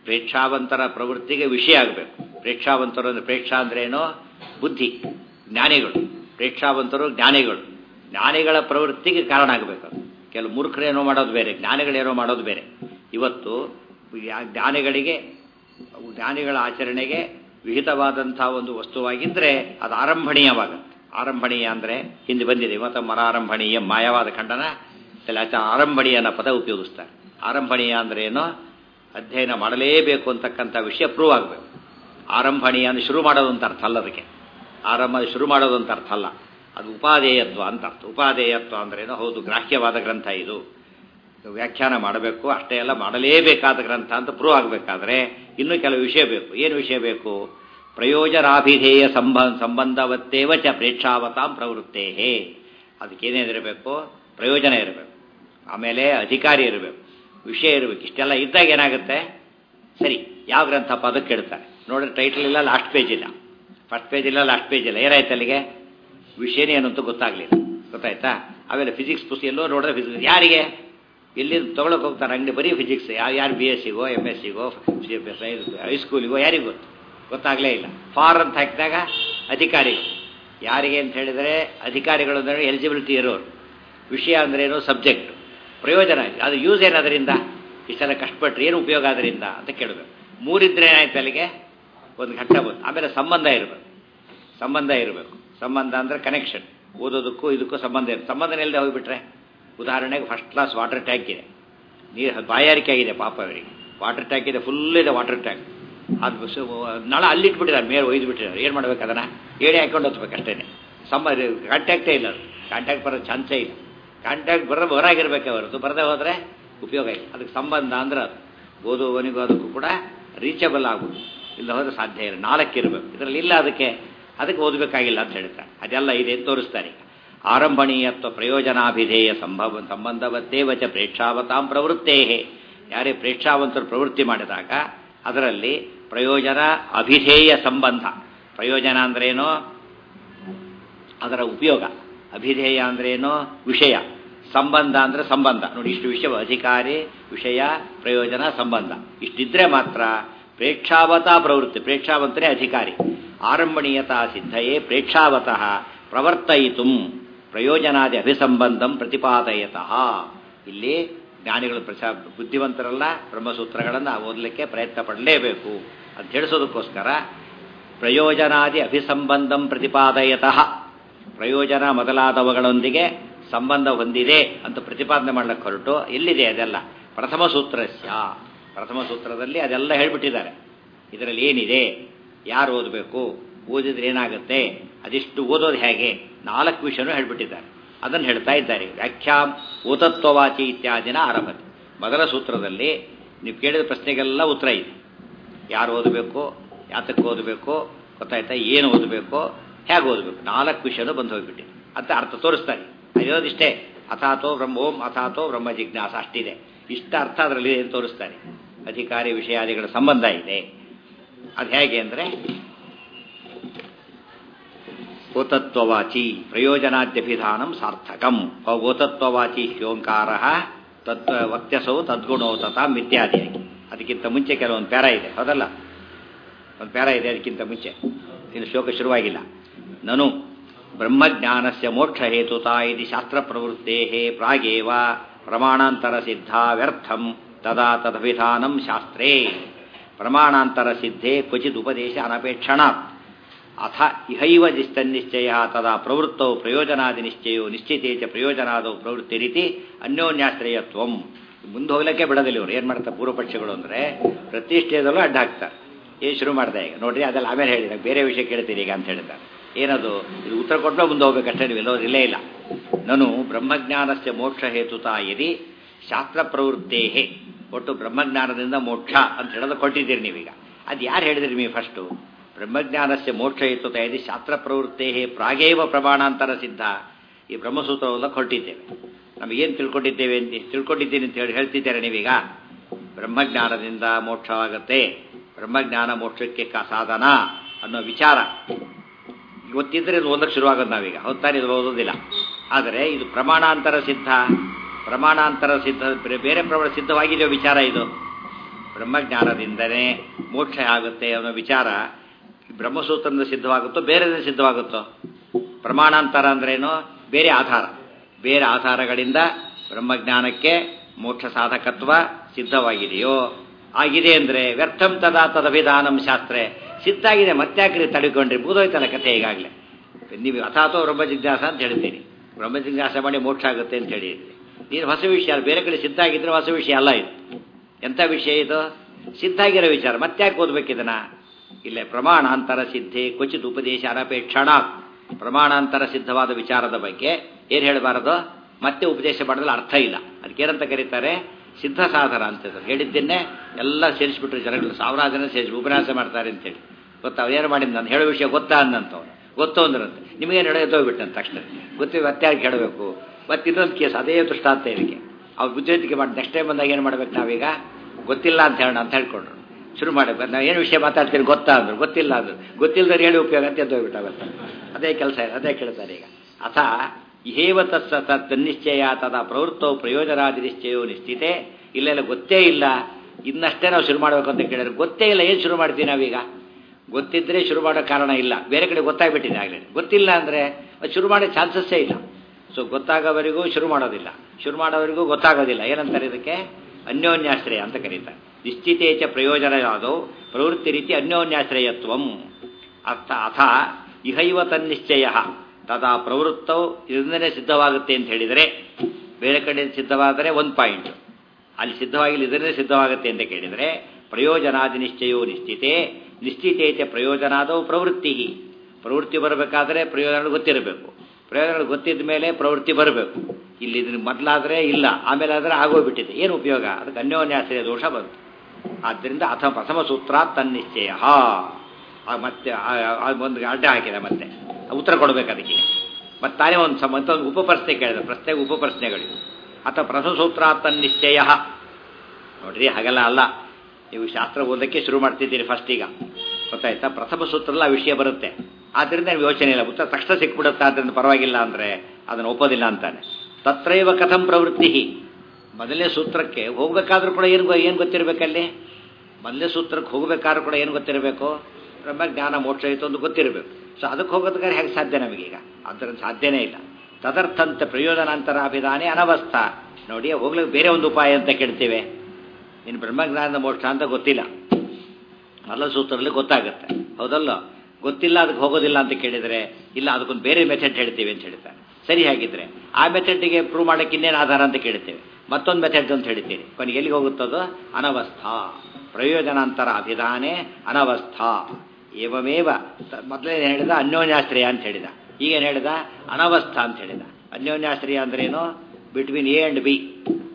ಪ್ರೇಕ್ಷಾವಂತರ ಪ್ರವೃತ್ತಿಗೆ ವಿಷಯ ಆಗಬೇಕು ಪ್ರೇಕ್ಷಾವಂತರು ಅಂದ್ರೆ ಪ್ರೇಕ್ಷಾ ಅಂದ್ರೇನು ಬುದ್ಧಿ ಜ್ಞಾನಿಗಳು ಪ್ರೇಕ್ಷಾವಂತರು ಜ್ಞಾನಿಗಳು ಜ್ಞಾನಿಗಳ ಪ್ರವೃತ್ತಿಗೆ ಕಾರಣ ಆಗಬೇಕು ಕೆಲವು ಮೂರ್ಖರೇನೋ ಮಾಡೋದು ಬೇರೆ ಜ್ಞಾನಿಗಳೇನೋ ಮಾಡೋದು ಬೇರೆ ಇವತ್ತು ಯಾ- ಜ್ಞಾನಿಗಳಿಗೆ ಜ್ಞಾನಿಗಳ ಆಚರಣೆಗೆ ವಿಹಿತವಾದಂಥ ಒಂದು ವಸ್ತುವಾಗಿದ್ದರೆ ಅದು ಆರಂಭಣೀಯವಾಗುತ್ತೆ ಆರಂಭಣೀಯ ಅಂದರೆ ಹಿಂದೆ ಬಂದಿದೆ ಇವತ್ತು ಮರಾರಂಭಣೀಯ ಮಾಯವಾದ ಖಂಡನ ಆಚ ಆರಂಭಣೀಯ ಅನ್ನೋ ಪದ ಉಪಯೋಗಿಸ್ತಾರೆ ಆರಂಭಣೀಯ ಅಂದ್ರೆ ಏನು ಅಧ್ಯಯನ ಮಾಡಲೇಬೇಕು ಅಂತಕ್ಕಂಥ ವಿಷಯ ಪ್ರೂವ್ ಆಗಬೇಕು ಆರಂಭಣೀಯ ಅಂದ್ರೆ ಶುರು ಮಾಡೋದು ಅಂತ ಅರ್ಥ ಅಲ್ಲ ಅದಕ್ಕೆ ಆರಂಭ ಶುರು ಮಾಡೋದು ಅಂತ ಅರ್ಥ ಅಲ್ಲ ಅದು ಉಪಾದೇಯತ್ವ ಅಂತ ಅರ್ಥ ಉಪಾದೇಯತ್ವ ಅಂದ್ರೇನು ಹೌದು ಗ್ರಾಹ್ಯವಾದ ಗ್ರಂಥ ಇದು ವ್ಯಾಖ್ಯಾನ ಮಾಡಬೇಕು ಅಷ್ಟೇ ಎಲ್ಲ ಮಾಡಲೇಬೇಕಾದ ಗ್ರಂಥ ಅಂತ ಪ್ರೂವ್ ಆಗಬೇಕಾದ್ರೆ ಇನ್ನೂ ಕೆಲವು ವಿಷಯ ಬೇಕು ಏನು ವಿಷಯ ಬೇಕು ಪ್ರಯೋಜನಾಭಿಧೇಯ ಸಂಬ ಸಂಬಂಧವತ್ತೇವ ಚ ಪ್ರೇಕ್ಷಾವತಾಂ ಪ್ರವೃತ್ತೇ ಅದಕ್ಕೇನೇನಿರಬೇಕು ಪ್ರಯೋಜನ ಇರಬೇಕು ಆಮೇಲೆ ಅಧಿಕಾರಿ ಇರಬೇಕು ವಿಷಯ ಇರಬೇಕು ಇಷ್ಟೆಲ್ಲ ಇದ್ದಾಗ ಏನಾಗುತ್ತೆ ಸರಿ ಯಾವ ಗ್ರಂಥ ಪದಕ್ಕೆ ಕೆಡ್ತಾರೆ ನೋಡಿದ್ರೆ ಟೈಟಲ್ ಇಲ್ಲ ಲಾಸ್ಟ್ ಪೇಜ್ ಇಲ್ಲ ಫಸ್ಟ್ ಪೇಜ್ ಇಲ್ಲ ಲಾಸ್ಟ್ ಪೇಜ್ ಇಲ್ಲ ಏನಾಯ್ತು ಅಲ್ಲಿಗೆ ವಿಷಯನೇ ಏನು ಅಂತ ಗೊತ್ತಾಗ್ಲಿಲ್ಲ ಗೊತ್ತಾಯ್ತಾ ಆಮೇಲೆ ಫಿಸಿಕ್ಸ್ ಪುಸ್ತಕ ಎಲ್ಲೋ ನೋಡಿದ್ರೆ ಫಿಸಿಕ್ಸ್ ಯಾರಿಗೆ ಇಲ್ಲಿ ತೊಗೊಳಕ್ಕೆ ಹೋಗ್ತಾರೆ ಅಂಗಡಿ ಬರೀ ಫಿಸಿಕ್ಸ್ ಯಾರು ಬಿ ಎಸ್ ಸಿಗೋ ಎಮ್ ಎಸ್ ಸಿಗೋ ಹೈಸ್ಕೂಲಿಗೋ ಯಾರಿಗೂ ಗೊತ್ತು ಗೊತ್ತಾಗಲೇ ಇಲ್ಲ ಫಾರ್ ಅಂತ ಹಾಕಿದಾಗ ಅಧಿಕಾರಿಗಳು ಯಾರಿಗೆ ಅಂತ ಹೇಳಿದರೆ ಅಧಿಕಾರಿಗಳು ಅಂದರೆ ಎಲಿಜಿಬಿಲಿಟಿ ಇರೋರು ವಿಷಯ ಅಂದ್ರೇನು ಸಬ್ಜೆಕ್ಟ್ ಪ್ರಯೋಜನ ಅದು ಯೂಸ್ ಏನು ಅದರಿಂದ ಇಷ್ಟೆಲ್ಲ ಕಷ್ಟಪಟ್ಟರೆ ಏನು ಉಪಯೋಗ ಅದರಿಂದ ಅಂತ ಕೇಳಬೇಕು ಮೂರಿದ್ರೆ ಏನಾಯ್ತು ಅಲ್ಲಿಗೆ ಒಂದು ಘಟ್ಟ ಬಂತು ಆಮೇಲೆ ಸಂಬಂಧ ಇರಬೇಕು ಸಂಬಂಧ ಇರಬೇಕು ಸಂಬಂಧ ಅಂದರೆ ಕನೆಕ್ಷನ್ ಓದೋದಕ್ಕೂ ಇದಕ್ಕೂ ಸಂಬಂಧ ಇರುತ್ತೆ ಸಂಬಂಧ ಇಲ್ಲದೆ ಹೋಗಿಬಿಟ್ರೆ ಉದಾಹರಣೆಗೆ ಫಸ್ಟ್ ಕ್ಲಾಸ್ ವಾಟರ್ ಟ್ಯಾಂಕ್ ಇದೆ ನೀರು ಬಾಯಾರಿಕೆ ಆಗಿದೆ ಪಾಪ ಅವರಿಗೆ ವಾಟರ್ ಟ್ಯಾಂಕ್ ಇದೆ ಫುಲ್ ಇದೆ ವಾಟರ್ ಟ್ಯಾಂಕ್ ಅದು ಸು- ನಳ ಅಲ್ಲಿಟ್ಬಿಟ್ಟಿದ್ದಾರೆ ಮೇಲೆ ಒಯ್ದು ಬಿಟ್ಟಿದ್ದಾರೆ ಏನು ಮಾಡ್ಬೇಕು ಅದನ್ನು ಏಣಿ ಹಾಕೊಂಡು ಹೋಗ್ಬೇಕು ಅಷ್ಟೇ ಸಂಬ ಕಾಂಟ್ಯಾಕ್ಟೇ ಇಲ್ಲ ಅದು ಕಾಂಟ್ಯಾಕ್ಟ್ ಬರೋ ಚಾನ್ಸೇ ಇಲ್ಲ ಕಾಂಟ್ಯಾಕ್ಟ್ ಬರೋದು ಹೊರಗಿರ್ಬೇಕೆ ಹೊರತು ಬರದೇ ಹೋದರೆ ಉಪಯೋಗ ಇಲ್ಲ ಅದಕ್ಕೆ ಸಂಬಂಧ ಅಂದ್ರೆ ಅದು ಓದುವವನಿಗೂ ಅದಕ್ಕೂ ಕೂಡ ರೀಚಬಲ್ ಆಗೋದು ಇಲ್ಲ ಹೋದ್ರೆ ಸಾಧ್ಯ ಇಲ್ಲ ನಾಲ್ಕಿರಬೇಕು ಇದರಲ್ಲಿ ಇಲ್ಲ ಅದಕ್ಕೆ ಅದಕ್ಕೆ ಓದಬೇಕಾಗಿಲ್ಲ ಅಂತ ಹೇಳ್ತಾರೆ ಅದೆಲ್ಲ ಇದೆ ಅಂತ ತೋರಿಸ್ತಾರೆ ಈಗ ಆರಂಭಣೀಯತ್ವ ಪ್ರಯೋಜನಾಭಿಧೇಯ ಸಂಭವ ಸಂಬಂಧವತ್ತೇವ ಚ ಪ್ರೇಕ್ಷಾವತಾಂ ಪ್ರವೃತ್ತೇ ಯಾರೇ ಪ್ರೇಕ್ಷಾವಂತರು ಪ್ರವೃತ್ತಿ ಮಾಡಿದಾಗ ಅದರಲ್ಲಿ ಪ್ರಯೋಜನ ಅಭಿಧೇಯ ಸಂಬಂಧ ಪ್ರಯೋಜನ ಅಂದ್ರೇನು ಅದರ ಉಪಯೋಗ ಅಭಿಧೇಯ ಅಂದ್ರೇನು ವಿಷಯ ಸಂಬಂಧ ಅಂದ್ರೆ ಸಂಬಂಧ ನೋಡಿ ಇಷ್ಟು ವಿಷಯ ಅಧಿಕಾರಿ ವಿಷಯ ಪ್ರಯೋಜನ ಸಂಬಂಧ ಇಷ್ಟಿದ್ರೆ ಮಾತ್ರ ಪ್ರೇಕ್ಷಾವತಾ ಪ್ರವೃತ್ತಿ ಪ್ರೇಕ್ಷಾವಂತರೇ ಅಧಿಕಾರಿ ಆರಂಭಣೀಯತಾ ಸಿದ್ಧಯೇ ಪ್ರೇಕ್ಷಾವತಃ ಪ್ರವರ್ತಯಿತು ಪ್ರಯೋಜನಾದಿ ಅಭಿಸಂಬಂಧಂ ಪ್ರತಿಪಾದಯತಃ ಇಲ್ಲಿ ಜ್ಞಾನಿಗಳು ಪ್ರಚ ಬುದ್ಧಿವಂತರಲ್ಲ ಬ್ರಹ್ಮಸೂತ್ರಗಳನ್ನು ಓದಲಿಕ್ಕೆ ಪ್ರಯತ್ನ ಪಡಲೇಬೇಕು ಅಂತ ತಿಳಿಸೋದಕ್ಕೋಸ್ಕರ ಪ್ರಯೋಜನಾದಿ ಅಭಿಸಂಬಂಧಂ ಪ್ರತಿಪಾದಯತಃ ಪ್ರಯೋಜನ ಮೊದಲಾದವುಗಳೊಂದಿಗೆ ಸಂಬಂಧ ಹೊಂದಿದೆ ಅಂತ ಪ್ರತಿಪಾದನೆ ಮಾಡಲಿಕ್ಕೆ ಹೊರಟು ಎಲ್ಲಿದೆ ಅದೆಲ್ಲ ಪ್ರಥಮ ಸೂತ್ರಸ್ಯ ಪ್ರಥಮ ಸೂತ್ರದಲ್ಲಿ ಅದೆಲ್ಲ ಹೇಳ್ಬಿಟ್ಟಿದ್ದಾರೆ ಇದರಲ್ಲಿ ಏನಿದೆ ಯಾರು ಓದಬೇಕು ಓದಿದ್ರೆ ಏನಾಗುತ್ತೆ ಅದಿಷ್ಟು ಓದೋದು ಹೇಗೆ ನಾಲ್ಕು ವಿಷಯನೂ ಹೇಳ್ಬಿಟ್ಟಿದ್ದಾರೆ ಅದನ್ನು ಹೇಳ್ತಾ ಇದ್ದಾರೆ ವ್ಯಾಖ್ಯಾಂ ಓತತ್ವವಾಚಿ ಇತ್ಯಾದಿನ ಆರಂಭತೆ ಮೊದಲ ಸೂತ್ರದಲ್ಲಿ ನೀವು ಕೇಳಿದ ಪ್ರಶ್ನೆಗೆಲ್ಲ ಉತ್ತರ ಇದೆ ಯಾರು ಓದಬೇಕು ಯಾತಕ್ಕೆ ಓದಬೇಕು ಗೊತ್ತಾಯ್ತಾ ಏನು ಓದಬೇಕು ಹೇಗೆ ಓದಬೇಕು ನಾಲ್ಕು ವಿಷಯನೂ ಬಂದು ಹೋಗ್ಬಿಟ್ಟಿದೆ ಅಂತ ಅರ್ಥ ತೋರಿಸ್ತಾರೆ ಅದಿರೋದಿಷ್ಟೇ ಅಥಾತೋ ಬ್ರಹ್ಮ ಓಂ ಅಥಾತೋ ಬ್ರಹ್ಮ ಜಿಜ್ಞಾಸ ಅಷ್ಟಿದೆ ಇಷ್ಟ ಅರ್ಥ ಅದರಲ್ಲಿ ಏನು ತೋರಿಸ್ತಾರೆ ಅಧಿಕಾರಿ ವಿಷಯಾದಿಗಳ ಸಂಬಂಧ ಇದೆ ಅದು ಹೇಗೆ ಅಂದರೆ ಓತತ್ವವಾಚಿ ಪ್ರಯೋಜನಾದ್ಯಭಿಧಾನಂ ಸಾರ್ಥಕಂ ಓತತ್ವವಾಚಿ ಹ್ಯೋಂಕಾರ ತತ್ವ ವಕ್ತ್ಯಸೌ ತದ್ಗುಣೋತತಾಂ ಇತ್ಯಾದಿಯಾಗಿ ಅದಕ್ಕಿಂತ ಮುಂಚೆ ಕೆಲವೊಂದು ಪ್ಯಾರ ಇದೆ ಹೌದಲ್ಲ ಒಂದು ಪ್ಯಾರ ಇದೆ ಅದಕ್ಕಿಂತ ಮುಂಚೆ ಇನ್ನು ಶ್ಲೋಕ ಶುರುವಾಗಿಲ್ಲ ನನು ಬ್ರಹ್ಮಜ್ಞಾನಸ್ಯ ಮೋಕ್ಷ ಹೇತುತಾ ಇದು ಶಾಸ್ತ್ರ ಪ್ರವೃತ್ತೇ ಪ್ರಾಗೇವ ಪ್ರಮಾಣಾಂತರ ಸಿದ್ಧ ವ್ಯರ್ಥಂ ತದಾ ತದಭಿಧಾನಂ ಶಾಸ್ತ್ರೇ ಪ್ರಮಾಣಾಂತರ ಸಿದ್ಧೇ ಕ್ವಚಿತ್ ಉಪದೇಶ ಅನಪೇಕ್ಷಣಾತ್ ಅಥ ಇಹೈವ ನಿಶ್ಚಯ ತದಾ ಪ್ರವೃತ್ತೌ ಪ್ರಯೋಜನಾದಿ ನಿಶ್ಚಯೋ ನಿಶ್ಚಿತೇ ಚ ಪ್ರಯೋಜನಾದವು ಪ್ರವೃತ್ತಿ ರೀತಿ ಅನ್ಯೋನ್ಯಾಶ್ರಯತ್ವಂ ಮುಂದೆ ಹೋಗ್ಲಿಕ್ಕೆ ಬಿಡೋದಿಲ್ಲ ಇವರು ಏನು ಮಾಡ್ತಾರೆ ಪೂರ್ವಪಕ್ಷಗಳು ಅಂದರೆ ಪ್ರತಿಷ್ಠೆಯದಲ್ಲೂ ಅಡ್ಡ ಹಾಕ್ತಾರೆ ಏನು ಶುರು ಮಾಡಿದೆ ಈಗ ನೋಡ್ರಿ ಅದೆಲ್ಲ ಆಮೇಲೆ ಹೇಳಿದಾಗ ಬೇರೆ ವಿಷಯ ಕೇಳ್ತೀರಿ ಈಗ ಅಂತ ಹೇಳಿದ್ದಾರೆ ಏನದು ಇದು ಉತ್ತರ ಕೊಟ್ಟರೆ ಮುಂದೆ ಹೋಗ್ಬೇಕಷ್ಟೇ ನೀವು ಎಲ್ಲೋ ಇಲ್ಲೇ ಇಲ್ಲ ನಾನು ಬ್ರಹ್ಮಜ್ಞಾನಸ್ಯ ಮೋಕ್ಷ ಹೇತುತಾ ಯದಿ ಶಾಸ್ತ್ರ ಪ್ರವೃತ್ತೇ ಒಟ್ಟು ಬ್ರಹ್ಮಜ್ಞಾನದಿಂದ ಮೋಕ್ಷ ಅಂತ ಹೇಳೋದು ಕೊಟ್ಟಿದ್ದೀರಿ ನೀವೀಗ ಅದು ಯಾರು ಹೇಳಿದ್ರಿ ನೀವು ಫಸ್ಟು ಬ್ರಹ್ಮಜ್ಞಾನಸ್ಯ ಮೋಕ್ಷ ಹೇತುತಾ ಯದಿ ಶಾಸ್ತ್ರ ಪ್ರವೃತ್ತೇ ಪ್ರಾಗೇವ ಪ್ರಮಾಣಾಂತರ ಸಿದ್ಧ ಈ ಬ್ರಹ್ಮಸೂತ್ರವೆಲ್ಲ ಹೊರಟಿದ್ದೇವೆ ನಮಗೇನು ತಿಳ್ಕೊಂಡಿದ್ದೇವೆ ಅಂತ ತಿಳ್ಕೊಂಡಿದ್ದೀನಿ ಅಂತ ಹೇಳಿ ಹೇಳ್ತಿದ್ದಾರೆ ನೀವೀಗ ಬ್ರಹ್ಮಜ್ಞಾನದಿಂದ ಮೋಕ್ಷವಾಗತ್ತೆ ಬ್ರಹ್ಮಜ್ಞಾನ ಮೋಕ್ಷಕ್ಕೆ ಕ ಸಾಧನ ಅನ್ನೋ ವಿಚಾರ ಗೊತ್ತಿದ್ರೆ ಇದು ಓದಕ್ಕೆ ಶುರುವಾಗೋದು ನಾವೀಗ ಹೊತ್ತಾನೆ ಇದು ಓದೋದಿಲ್ಲ ಆದರೆ ಇದು ಪ್ರಮಾಣಾಂತರ ಸಿದ್ಧ ಪ್ರಮಾಣಾಂತರ ಸಿದ್ಧ ಬೇರೆ ಪ್ರಮಾಣ ಸಿದ್ಧವಾಗಿದೆಯೋ ವಿಚಾರ ಇದು ಬ್ರಹ್ಮಜ್ಞಾನದಿಂದನೇ ಮೋಕ್ಷ ಆಗುತ್ತೆ ಅನ್ನೋ ವಿಚಾರ ಬ್ರಹ್ಮಸೂತ್ರದಿಂದ ಸಿದ್ಧವಾಗುತ್ತೋ ಬೇರೆ ಸಿದ್ಧವಾಗುತ್ತೋ ಪ್ರಮಾಣಾಂತರ ಅಂದ್ರೇನು ಬೇರೆ ಆಧಾರ ಬೇರೆ ಆಧಾರಗಳಿಂದ ಬ್ರಹ್ಮಜ್ಞಾನಕ್ಕೆ ಮೋಕ್ಷ ಸಾಧಕತ್ವ ಸಿದ್ಧವಾಗಿದೆಯೋ ಆಗಿದೆ ಅಂದರೆ ವ್ಯರ್ಥಂ ತದಾ ತದಭಿಧಾನಂ ಶಾಸ್ತ್ರೆ ಸಿದ್ಧಾಗಿದೆ ಮತ್ತ್ಯಾಕ್ರಿ ತಡೆಕೊಂಡ್ರಿ ಬೂದೋಯ್ತಲ್ಲ ಕಥೆ ಈಗಾಗಲೇ ನೀವು ಅಥಾತೋ ಬ್ರಹ್ಮ ಜಿಜ್ಞಾಸ ಅಂತ ಹೇಳ್ತೀನಿ ಬ್ರಹ್ಮ ಜಿಜ್ಞಾಸ ಮಾಡಿ ಮೋಕ್ಷ ಆಗುತ್ತೆ ಅಂತ ಹೇಳಿದ್ರಿ ನೀನು ಹೊಸ ವಿಷಯ ಬೇರೆ ಕಡೆ ಸಿದ್ಧ ಆಗಿದ್ರೆ ಹೊಸ ವಿಷಯ ಅಲ್ಲ ಇದು ಎಂಥ ವಿಷಯ ಇದು ಸಿದ್ಧ ಆಗಿರೋ ವಿಚಾರ ಮತ್ತ್ಯಾಕೆ ಓದ್ಬೇಕಿದನ ಇಲ್ಲೇ ಪ್ರಮಾಣಾಂತರ ಸಿದ್ಧಿ ಕ್ವಚಿತ್ ಉಪದೇಶ ಅನಪೇಕ್ಷಣ ಪ್ರಮಾಣಾಂತರ ಸಿದ್ಧವಾದ ವಿಚಾರದ ಬಗ್ಗೆ ಏನು ಹೇಳಬಾರದು ಮತ್ತೆ ಉಪದೇಶ ಮಾಡೋದ್ರಲ್ಲಿ ಅರ್ಥ ಇಲ್ಲ ಅದಕ್ಕೇನಂತ ಕರೀತಾರೆ ಸಿದ್ಧ ಸಾಧನ ಅಂತ ಹೇಳಿದ್ದನ್ನೇ ಎಲ್ಲ ಸೇರಿಸ್ಬಿಟ್ರು ಜನಗಳು ಸಾವಿರಾರು ಜನ ಸೇರಿಸಿ ಉಪನ್ಯಾಸ ಮಾಡ್ತಾರೆ ಅಂತೇಳಿ ಗೊತ್ತಾ ಅವ್ರು ಮಾಡಿದ್ ನಾನು ಹೇಳೋ ವಿಷಯ ಗೊತ್ತಾ ಅನ್ನಂತವ್ರು ಗೊತ್ತು ಅಂದ್ರಂತೆ ನಿಮಗೇನು ಹೇಳೋ ಎದ್ದೋಗ್ಬಿಟ್ಟಂತ ತಕ್ಷಣ ಗೊತ್ತಿಲ್ಲ ಮತ್ತೆ ಯಾಕೆ ಹೇಳಬೇಕು ಮತ್ತೆ ಇನ್ನೊಂದು ಕೇಸ್ ಅದೇ ದೃಷ್ಟಾಂತ ಇದಕ್ಕೆ ಅವ್ರು ಬುದ್ಧಿವಂತಿಕೆ ಮಾಡಿ ನೆಕ್ಸ್ಟ್ ಟೈಮ್ ಬಂದಾಗ ಏನು ಮಾಡ್ಬೇಕು ನಾವೀಗ ಗೊತ್ತಿಲ್ಲ ಅಂತ ಹೇಳೋಣ ಅಂತ ಹೇಳ್ಕೊಂಡ್ರು ಶುರು ಮಾಡಿ ನಾವು ಏನು ವಿಷಯ ಮಾತಾಡ್ತೀರಿ ಗೊತ್ತಾ ಅಂದ್ರು ಗೊತ್ತಿಲ್ಲ ಅಂದ್ರು ಗೊತ್ತಿಲ್ಲದ್ರೆ ಹೇಳಿ ಉಪಯೋಗ ಅಂತ ಎದ್ದೋಗ್ಬಿಟ್ಟು ಅವತ್ತು ಅದೇ ಕೆಲಸ ಅದೇ ಕೇಳ್ತಾರೆ ಈಗ ಅಥ ಇಹೇವ ತತ್ಸ ತನ್ನಿಶ್ಚಯ ತದ ಪ್ರವೃತ್ತೋ ಪ್ರಯೋಜನಾದಿ ನಿಶ್ಚಯೋ ನಿಶ್ಚಿತೆ ಇಲ್ಲೆಲ್ಲ ಗೊತ್ತೇ ಇಲ್ಲ ಇನ್ನಷ್ಟೇ ನಾವು ಶುರು ಮಾಡಬೇಕು ಅಂತ ಕೇಳಿದ್ರೆ ಗೊತ್ತೇ ಇಲ್ಲ ಏನು ಶುರು ಮಾಡ್ತೀವಿ ನಾವೀಗ ಗೊತ್ತಿದ್ರೆ ಶುರು ಮಾಡೋ ಕಾರಣ ಇಲ್ಲ ಬೇರೆ ಕಡೆ ಗೊತ್ತಾಗ್ಬಿಟ್ಟಿದೆ ಆಗಲೇ ಗೊತ್ತಿಲ್ಲ ಅಂದರೆ ಶುರು ಮಾಡೋ ಚಾನ್ಸಸ್ಸೇ ಇಲ್ಲ ಸೊ ಗೊತ್ತಾಗೋವರೆಗೂ ಶುರು ಮಾಡೋದಿಲ್ಲ ಶುರು ಮಾಡೋವರೆಗೂ ಗೊತ್ತಾಗೋದಿಲ್ಲ ಏನಂತಾರೆ ಇದಕ್ಕೆ ಅನ್ಯೋನ್ಯಾಶ್ರಯ ಅಂತ ಕರೀತಾರೆ ನಿಶ್ಚಿತೇಚ ಪ್ರಯೋಜನ ಯಾವುದೋ ಪ್ರವೃತ್ತಿ ರೀತಿ ಅನ್ಯೋನ್ಯಾಶ್ರಯತ್ವಂ ಅರ್ಥ ಅಥ ಇಹೈವ ತನ್ನಿಶ್ಚಯ ತದಾ ಪ್ರವೃತ್ತವು ಇದರಿಂದಲೇ ಸಿದ್ಧವಾಗುತ್ತೆ ಅಂತ ಹೇಳಿದರೆ ಬೇರೆ ಕಡೆ ಸಿದ್ಧವಾದರೆ ಒಂದು ಪಾಯಿಂಟ್ ಅಲ್ಲಿ ಸಿದ್ಧವಾಗಿಲ್ಲ ಇದರಿಂದ ಸಿದ್ಧವಾಗುತ್ತೆ ಅಂತ ಕೇಳಿದರೆ ಪ್ರಯೋಜನಾದಿ ನಿಶ್ಚಯೋ ನಿಶ್ಚಿತೆ ನಿಶ್ಚಿತೇಚ ಪ್ರಯೋಜನಾದವು ಪ್ರವೃತ್ತಿ ಪ್ರವೃತ್ತಿ ಬರಬೇಕಾದ್ರೆ ಪ್ರಯೋಜನಗಳು ಗೊತ್ತಿರಬೇಕು ಪ್ರಯೋಜನಗಳು ಗೊತ್ತಿದ್ದ ಮೇಲೆ ಪ್ರವೃತ್ತಿ ಬರಬೇಕು ಇಲ್ಲಿ ಇದನ್ನು ಮೊದಲಾದರೆ ಇಲ್ಲ ಆಮೇಲೆ ಆದರೆ ಆಗೋಗ್ಬಿಟ್ಟಿದೆ ಏನು ಉಪಯೋಗ ಅದಕ್ಕೆ ಅನ್ಯೋನ್ಯಾಶ್ರಯ ದೋಷ ಬಂತು ಆದ್ದರಿಂದ ಅಥ ಪ್ರಥಮ ಸೂತ್ರ ತನ್ನಿಶ್ಚಯ ಮತ್ತೆ ಒಂದು ಅಡ್ಡ ಹಾಕಿದೆ ಮತ್ತೆ ಉತ್ತರ ಕೊಡಬೇಕು ಅದಕ್ಕೆ ಮತ್ತೆ ತಾನೇ ಒಂದು ಸ ಮತ್ತೊಂದು ಉಪಪ್ರಶ್ನೆ ಕೇಳಿದೆ ಪ್ರಶ್ನೆಗೆ ಉಪಪ್ರಶ್ನೆಗಳಿವೆ ಅಥವಾ ಪ್ರಥಮ ಸೂತ್ರ ತನ್ನಿಶ್ಚಯ ನೋಡ್ರಿ ಹಾಗೆಲ್ಲ ಅಲ್ಲ ನೀವು ಶಾಸ್ತ್ರ ಓದಕ್ಕೆ ಶುರು ಮಾಡ್ತಿದ್ದೀರಿ ಫಸ್ಟ್ ಈಗ ಗೊತ್ತಾಯ್ತಾ ಪ್ರಥಮ ಸೂತ್ರದಲ್ಲಿ ಆ ವಿಷಯ ಬರುತ್ತೆ ಆದ್ದರಿಂದ ನೀವು ಯೋಚನೆ ಇಲ್ಲ ಉತ್ತರ ತಕ್ಷಣ ಸಿಕ್ಬಿಡುತ್ತೆ ಆದ್ದರಿಂದ ಪರವಾಗಿಲ್ಲ ಅಂದರೆ ಅದನ್ನು ಒಪ್ಪೋದಿಲ್ಲ ಅಂತಾನೆ ತತ್ರೈವ ಕಥಂ ಪ್ರವೃತ್ತಿ ಮೊದಲನೇ ಸೂತ್ರಕ್ಕೆ ಹೋಗ್ಬೇಕಾದ್ರೂ ಕೂಡ ಏನು ಏನು ಗೊತ್ತಿರಬೇಕಲ್ಲಿ ಮೊದಲನೇ ಸೂತ್ರಕ್ಕೆ ಹೋಗಬೇಕಾದ್ರೂ ಕೂಡ ಏನು ಗೊತ್ತಿರಬೇಕು ಬ್ರಹ್ಮ ಜ್ಞಾನ ಮೋಕ್ಷ ಇತ್ತು ಒಂದು ಗೊತ್ತಿರಬೇಕು ಸೊ ಅದಕ್ಕೆ ಹೋಗೋದಕ್ಕೆ ಹೇಗೆ ಸಾಧ್ಯ ನಮಗೀಗ ಅದರಿಂದ ಸಾಧ್ಯನೇ ಇಲ್ಲ ತದರ್ಥಂತ ಪ್ರಯೋಜನಾಂತರಾಭಿಧಾನೇ ಅನವಸ್ಥಾ ನೋಡಿ ಹೋಗ್ಲಿಕ್ಕೆ ಬೇರೆ ಒಂದು ಉಪಾಯ ಅಂತ ಕೇಳ್ತೇವೆ ಇನ್ನು ಬ್ರಹ್ಮಜ್ಞಾನದ ಮೋಕ್ಷ ಅಂತ ಗೊತ್ತಿಲ್ಲ ಮೊದಲ ಸೂತ್ರದಲ್ಲಿ ಗೊತ್ತಾಗುತ್ತೆ ಹೌದಲ್ಲ ಗೊತ್ತಿಲ್ಲ ಅದಕ್ಕೆ ಹೋಗೋದಿಲ್ಲ ಅಂತ ಕೇಳಿದರೆ ಇಲ್ಲ ಅದಕ್ಕೊಂದು ಬೇರೆ ಮೆಥಡ್ ಹೇಳ್ತೀವಿ ಅಂತ ಹೇಳ್ತಾರೆ ಸರಿ ಹಾಗಿದ್ರೆ ಆ ಮೆಥಡ್ಗೆ ಪ್ರೂವ್ ಮಾಡೋಕ್ಕೆ ಇನ್ನೇನು ಆಧಾರ ಅಂತ ಕೇಳ್ತೇವೆ ಮತ್ತೊಂದು ಮೆಥಡ್ ಅಂತ ಹೇಳ್ತೀರಿ ಕೊನೆಗೆ ಎಲ್ಲಿಗೆ ಹೋಗುತ್ತದೋ ಅನವಸ್ಥಾ ಪ್ರಯೋಜನಾಂತರ ಅಭಿಧಾನೇ ಅನವಸ್ಥಾ ಏವಮೇವ ಮೊದಲೇ ಹೇಳಿದ ಅನ್ಯೋನ್ಯಾಶ್ರಯ ಅಂತ ಹೇಳಿದ ಈಗೇನು ಹೇಳಿದ ಅನವಸ್ಥಾ ಅಂತ ಹೇಳಿದ ಅನ್ಯೋನ್ಯಾಶ್ರಯ ಅಂದ್ರೇನು between A and B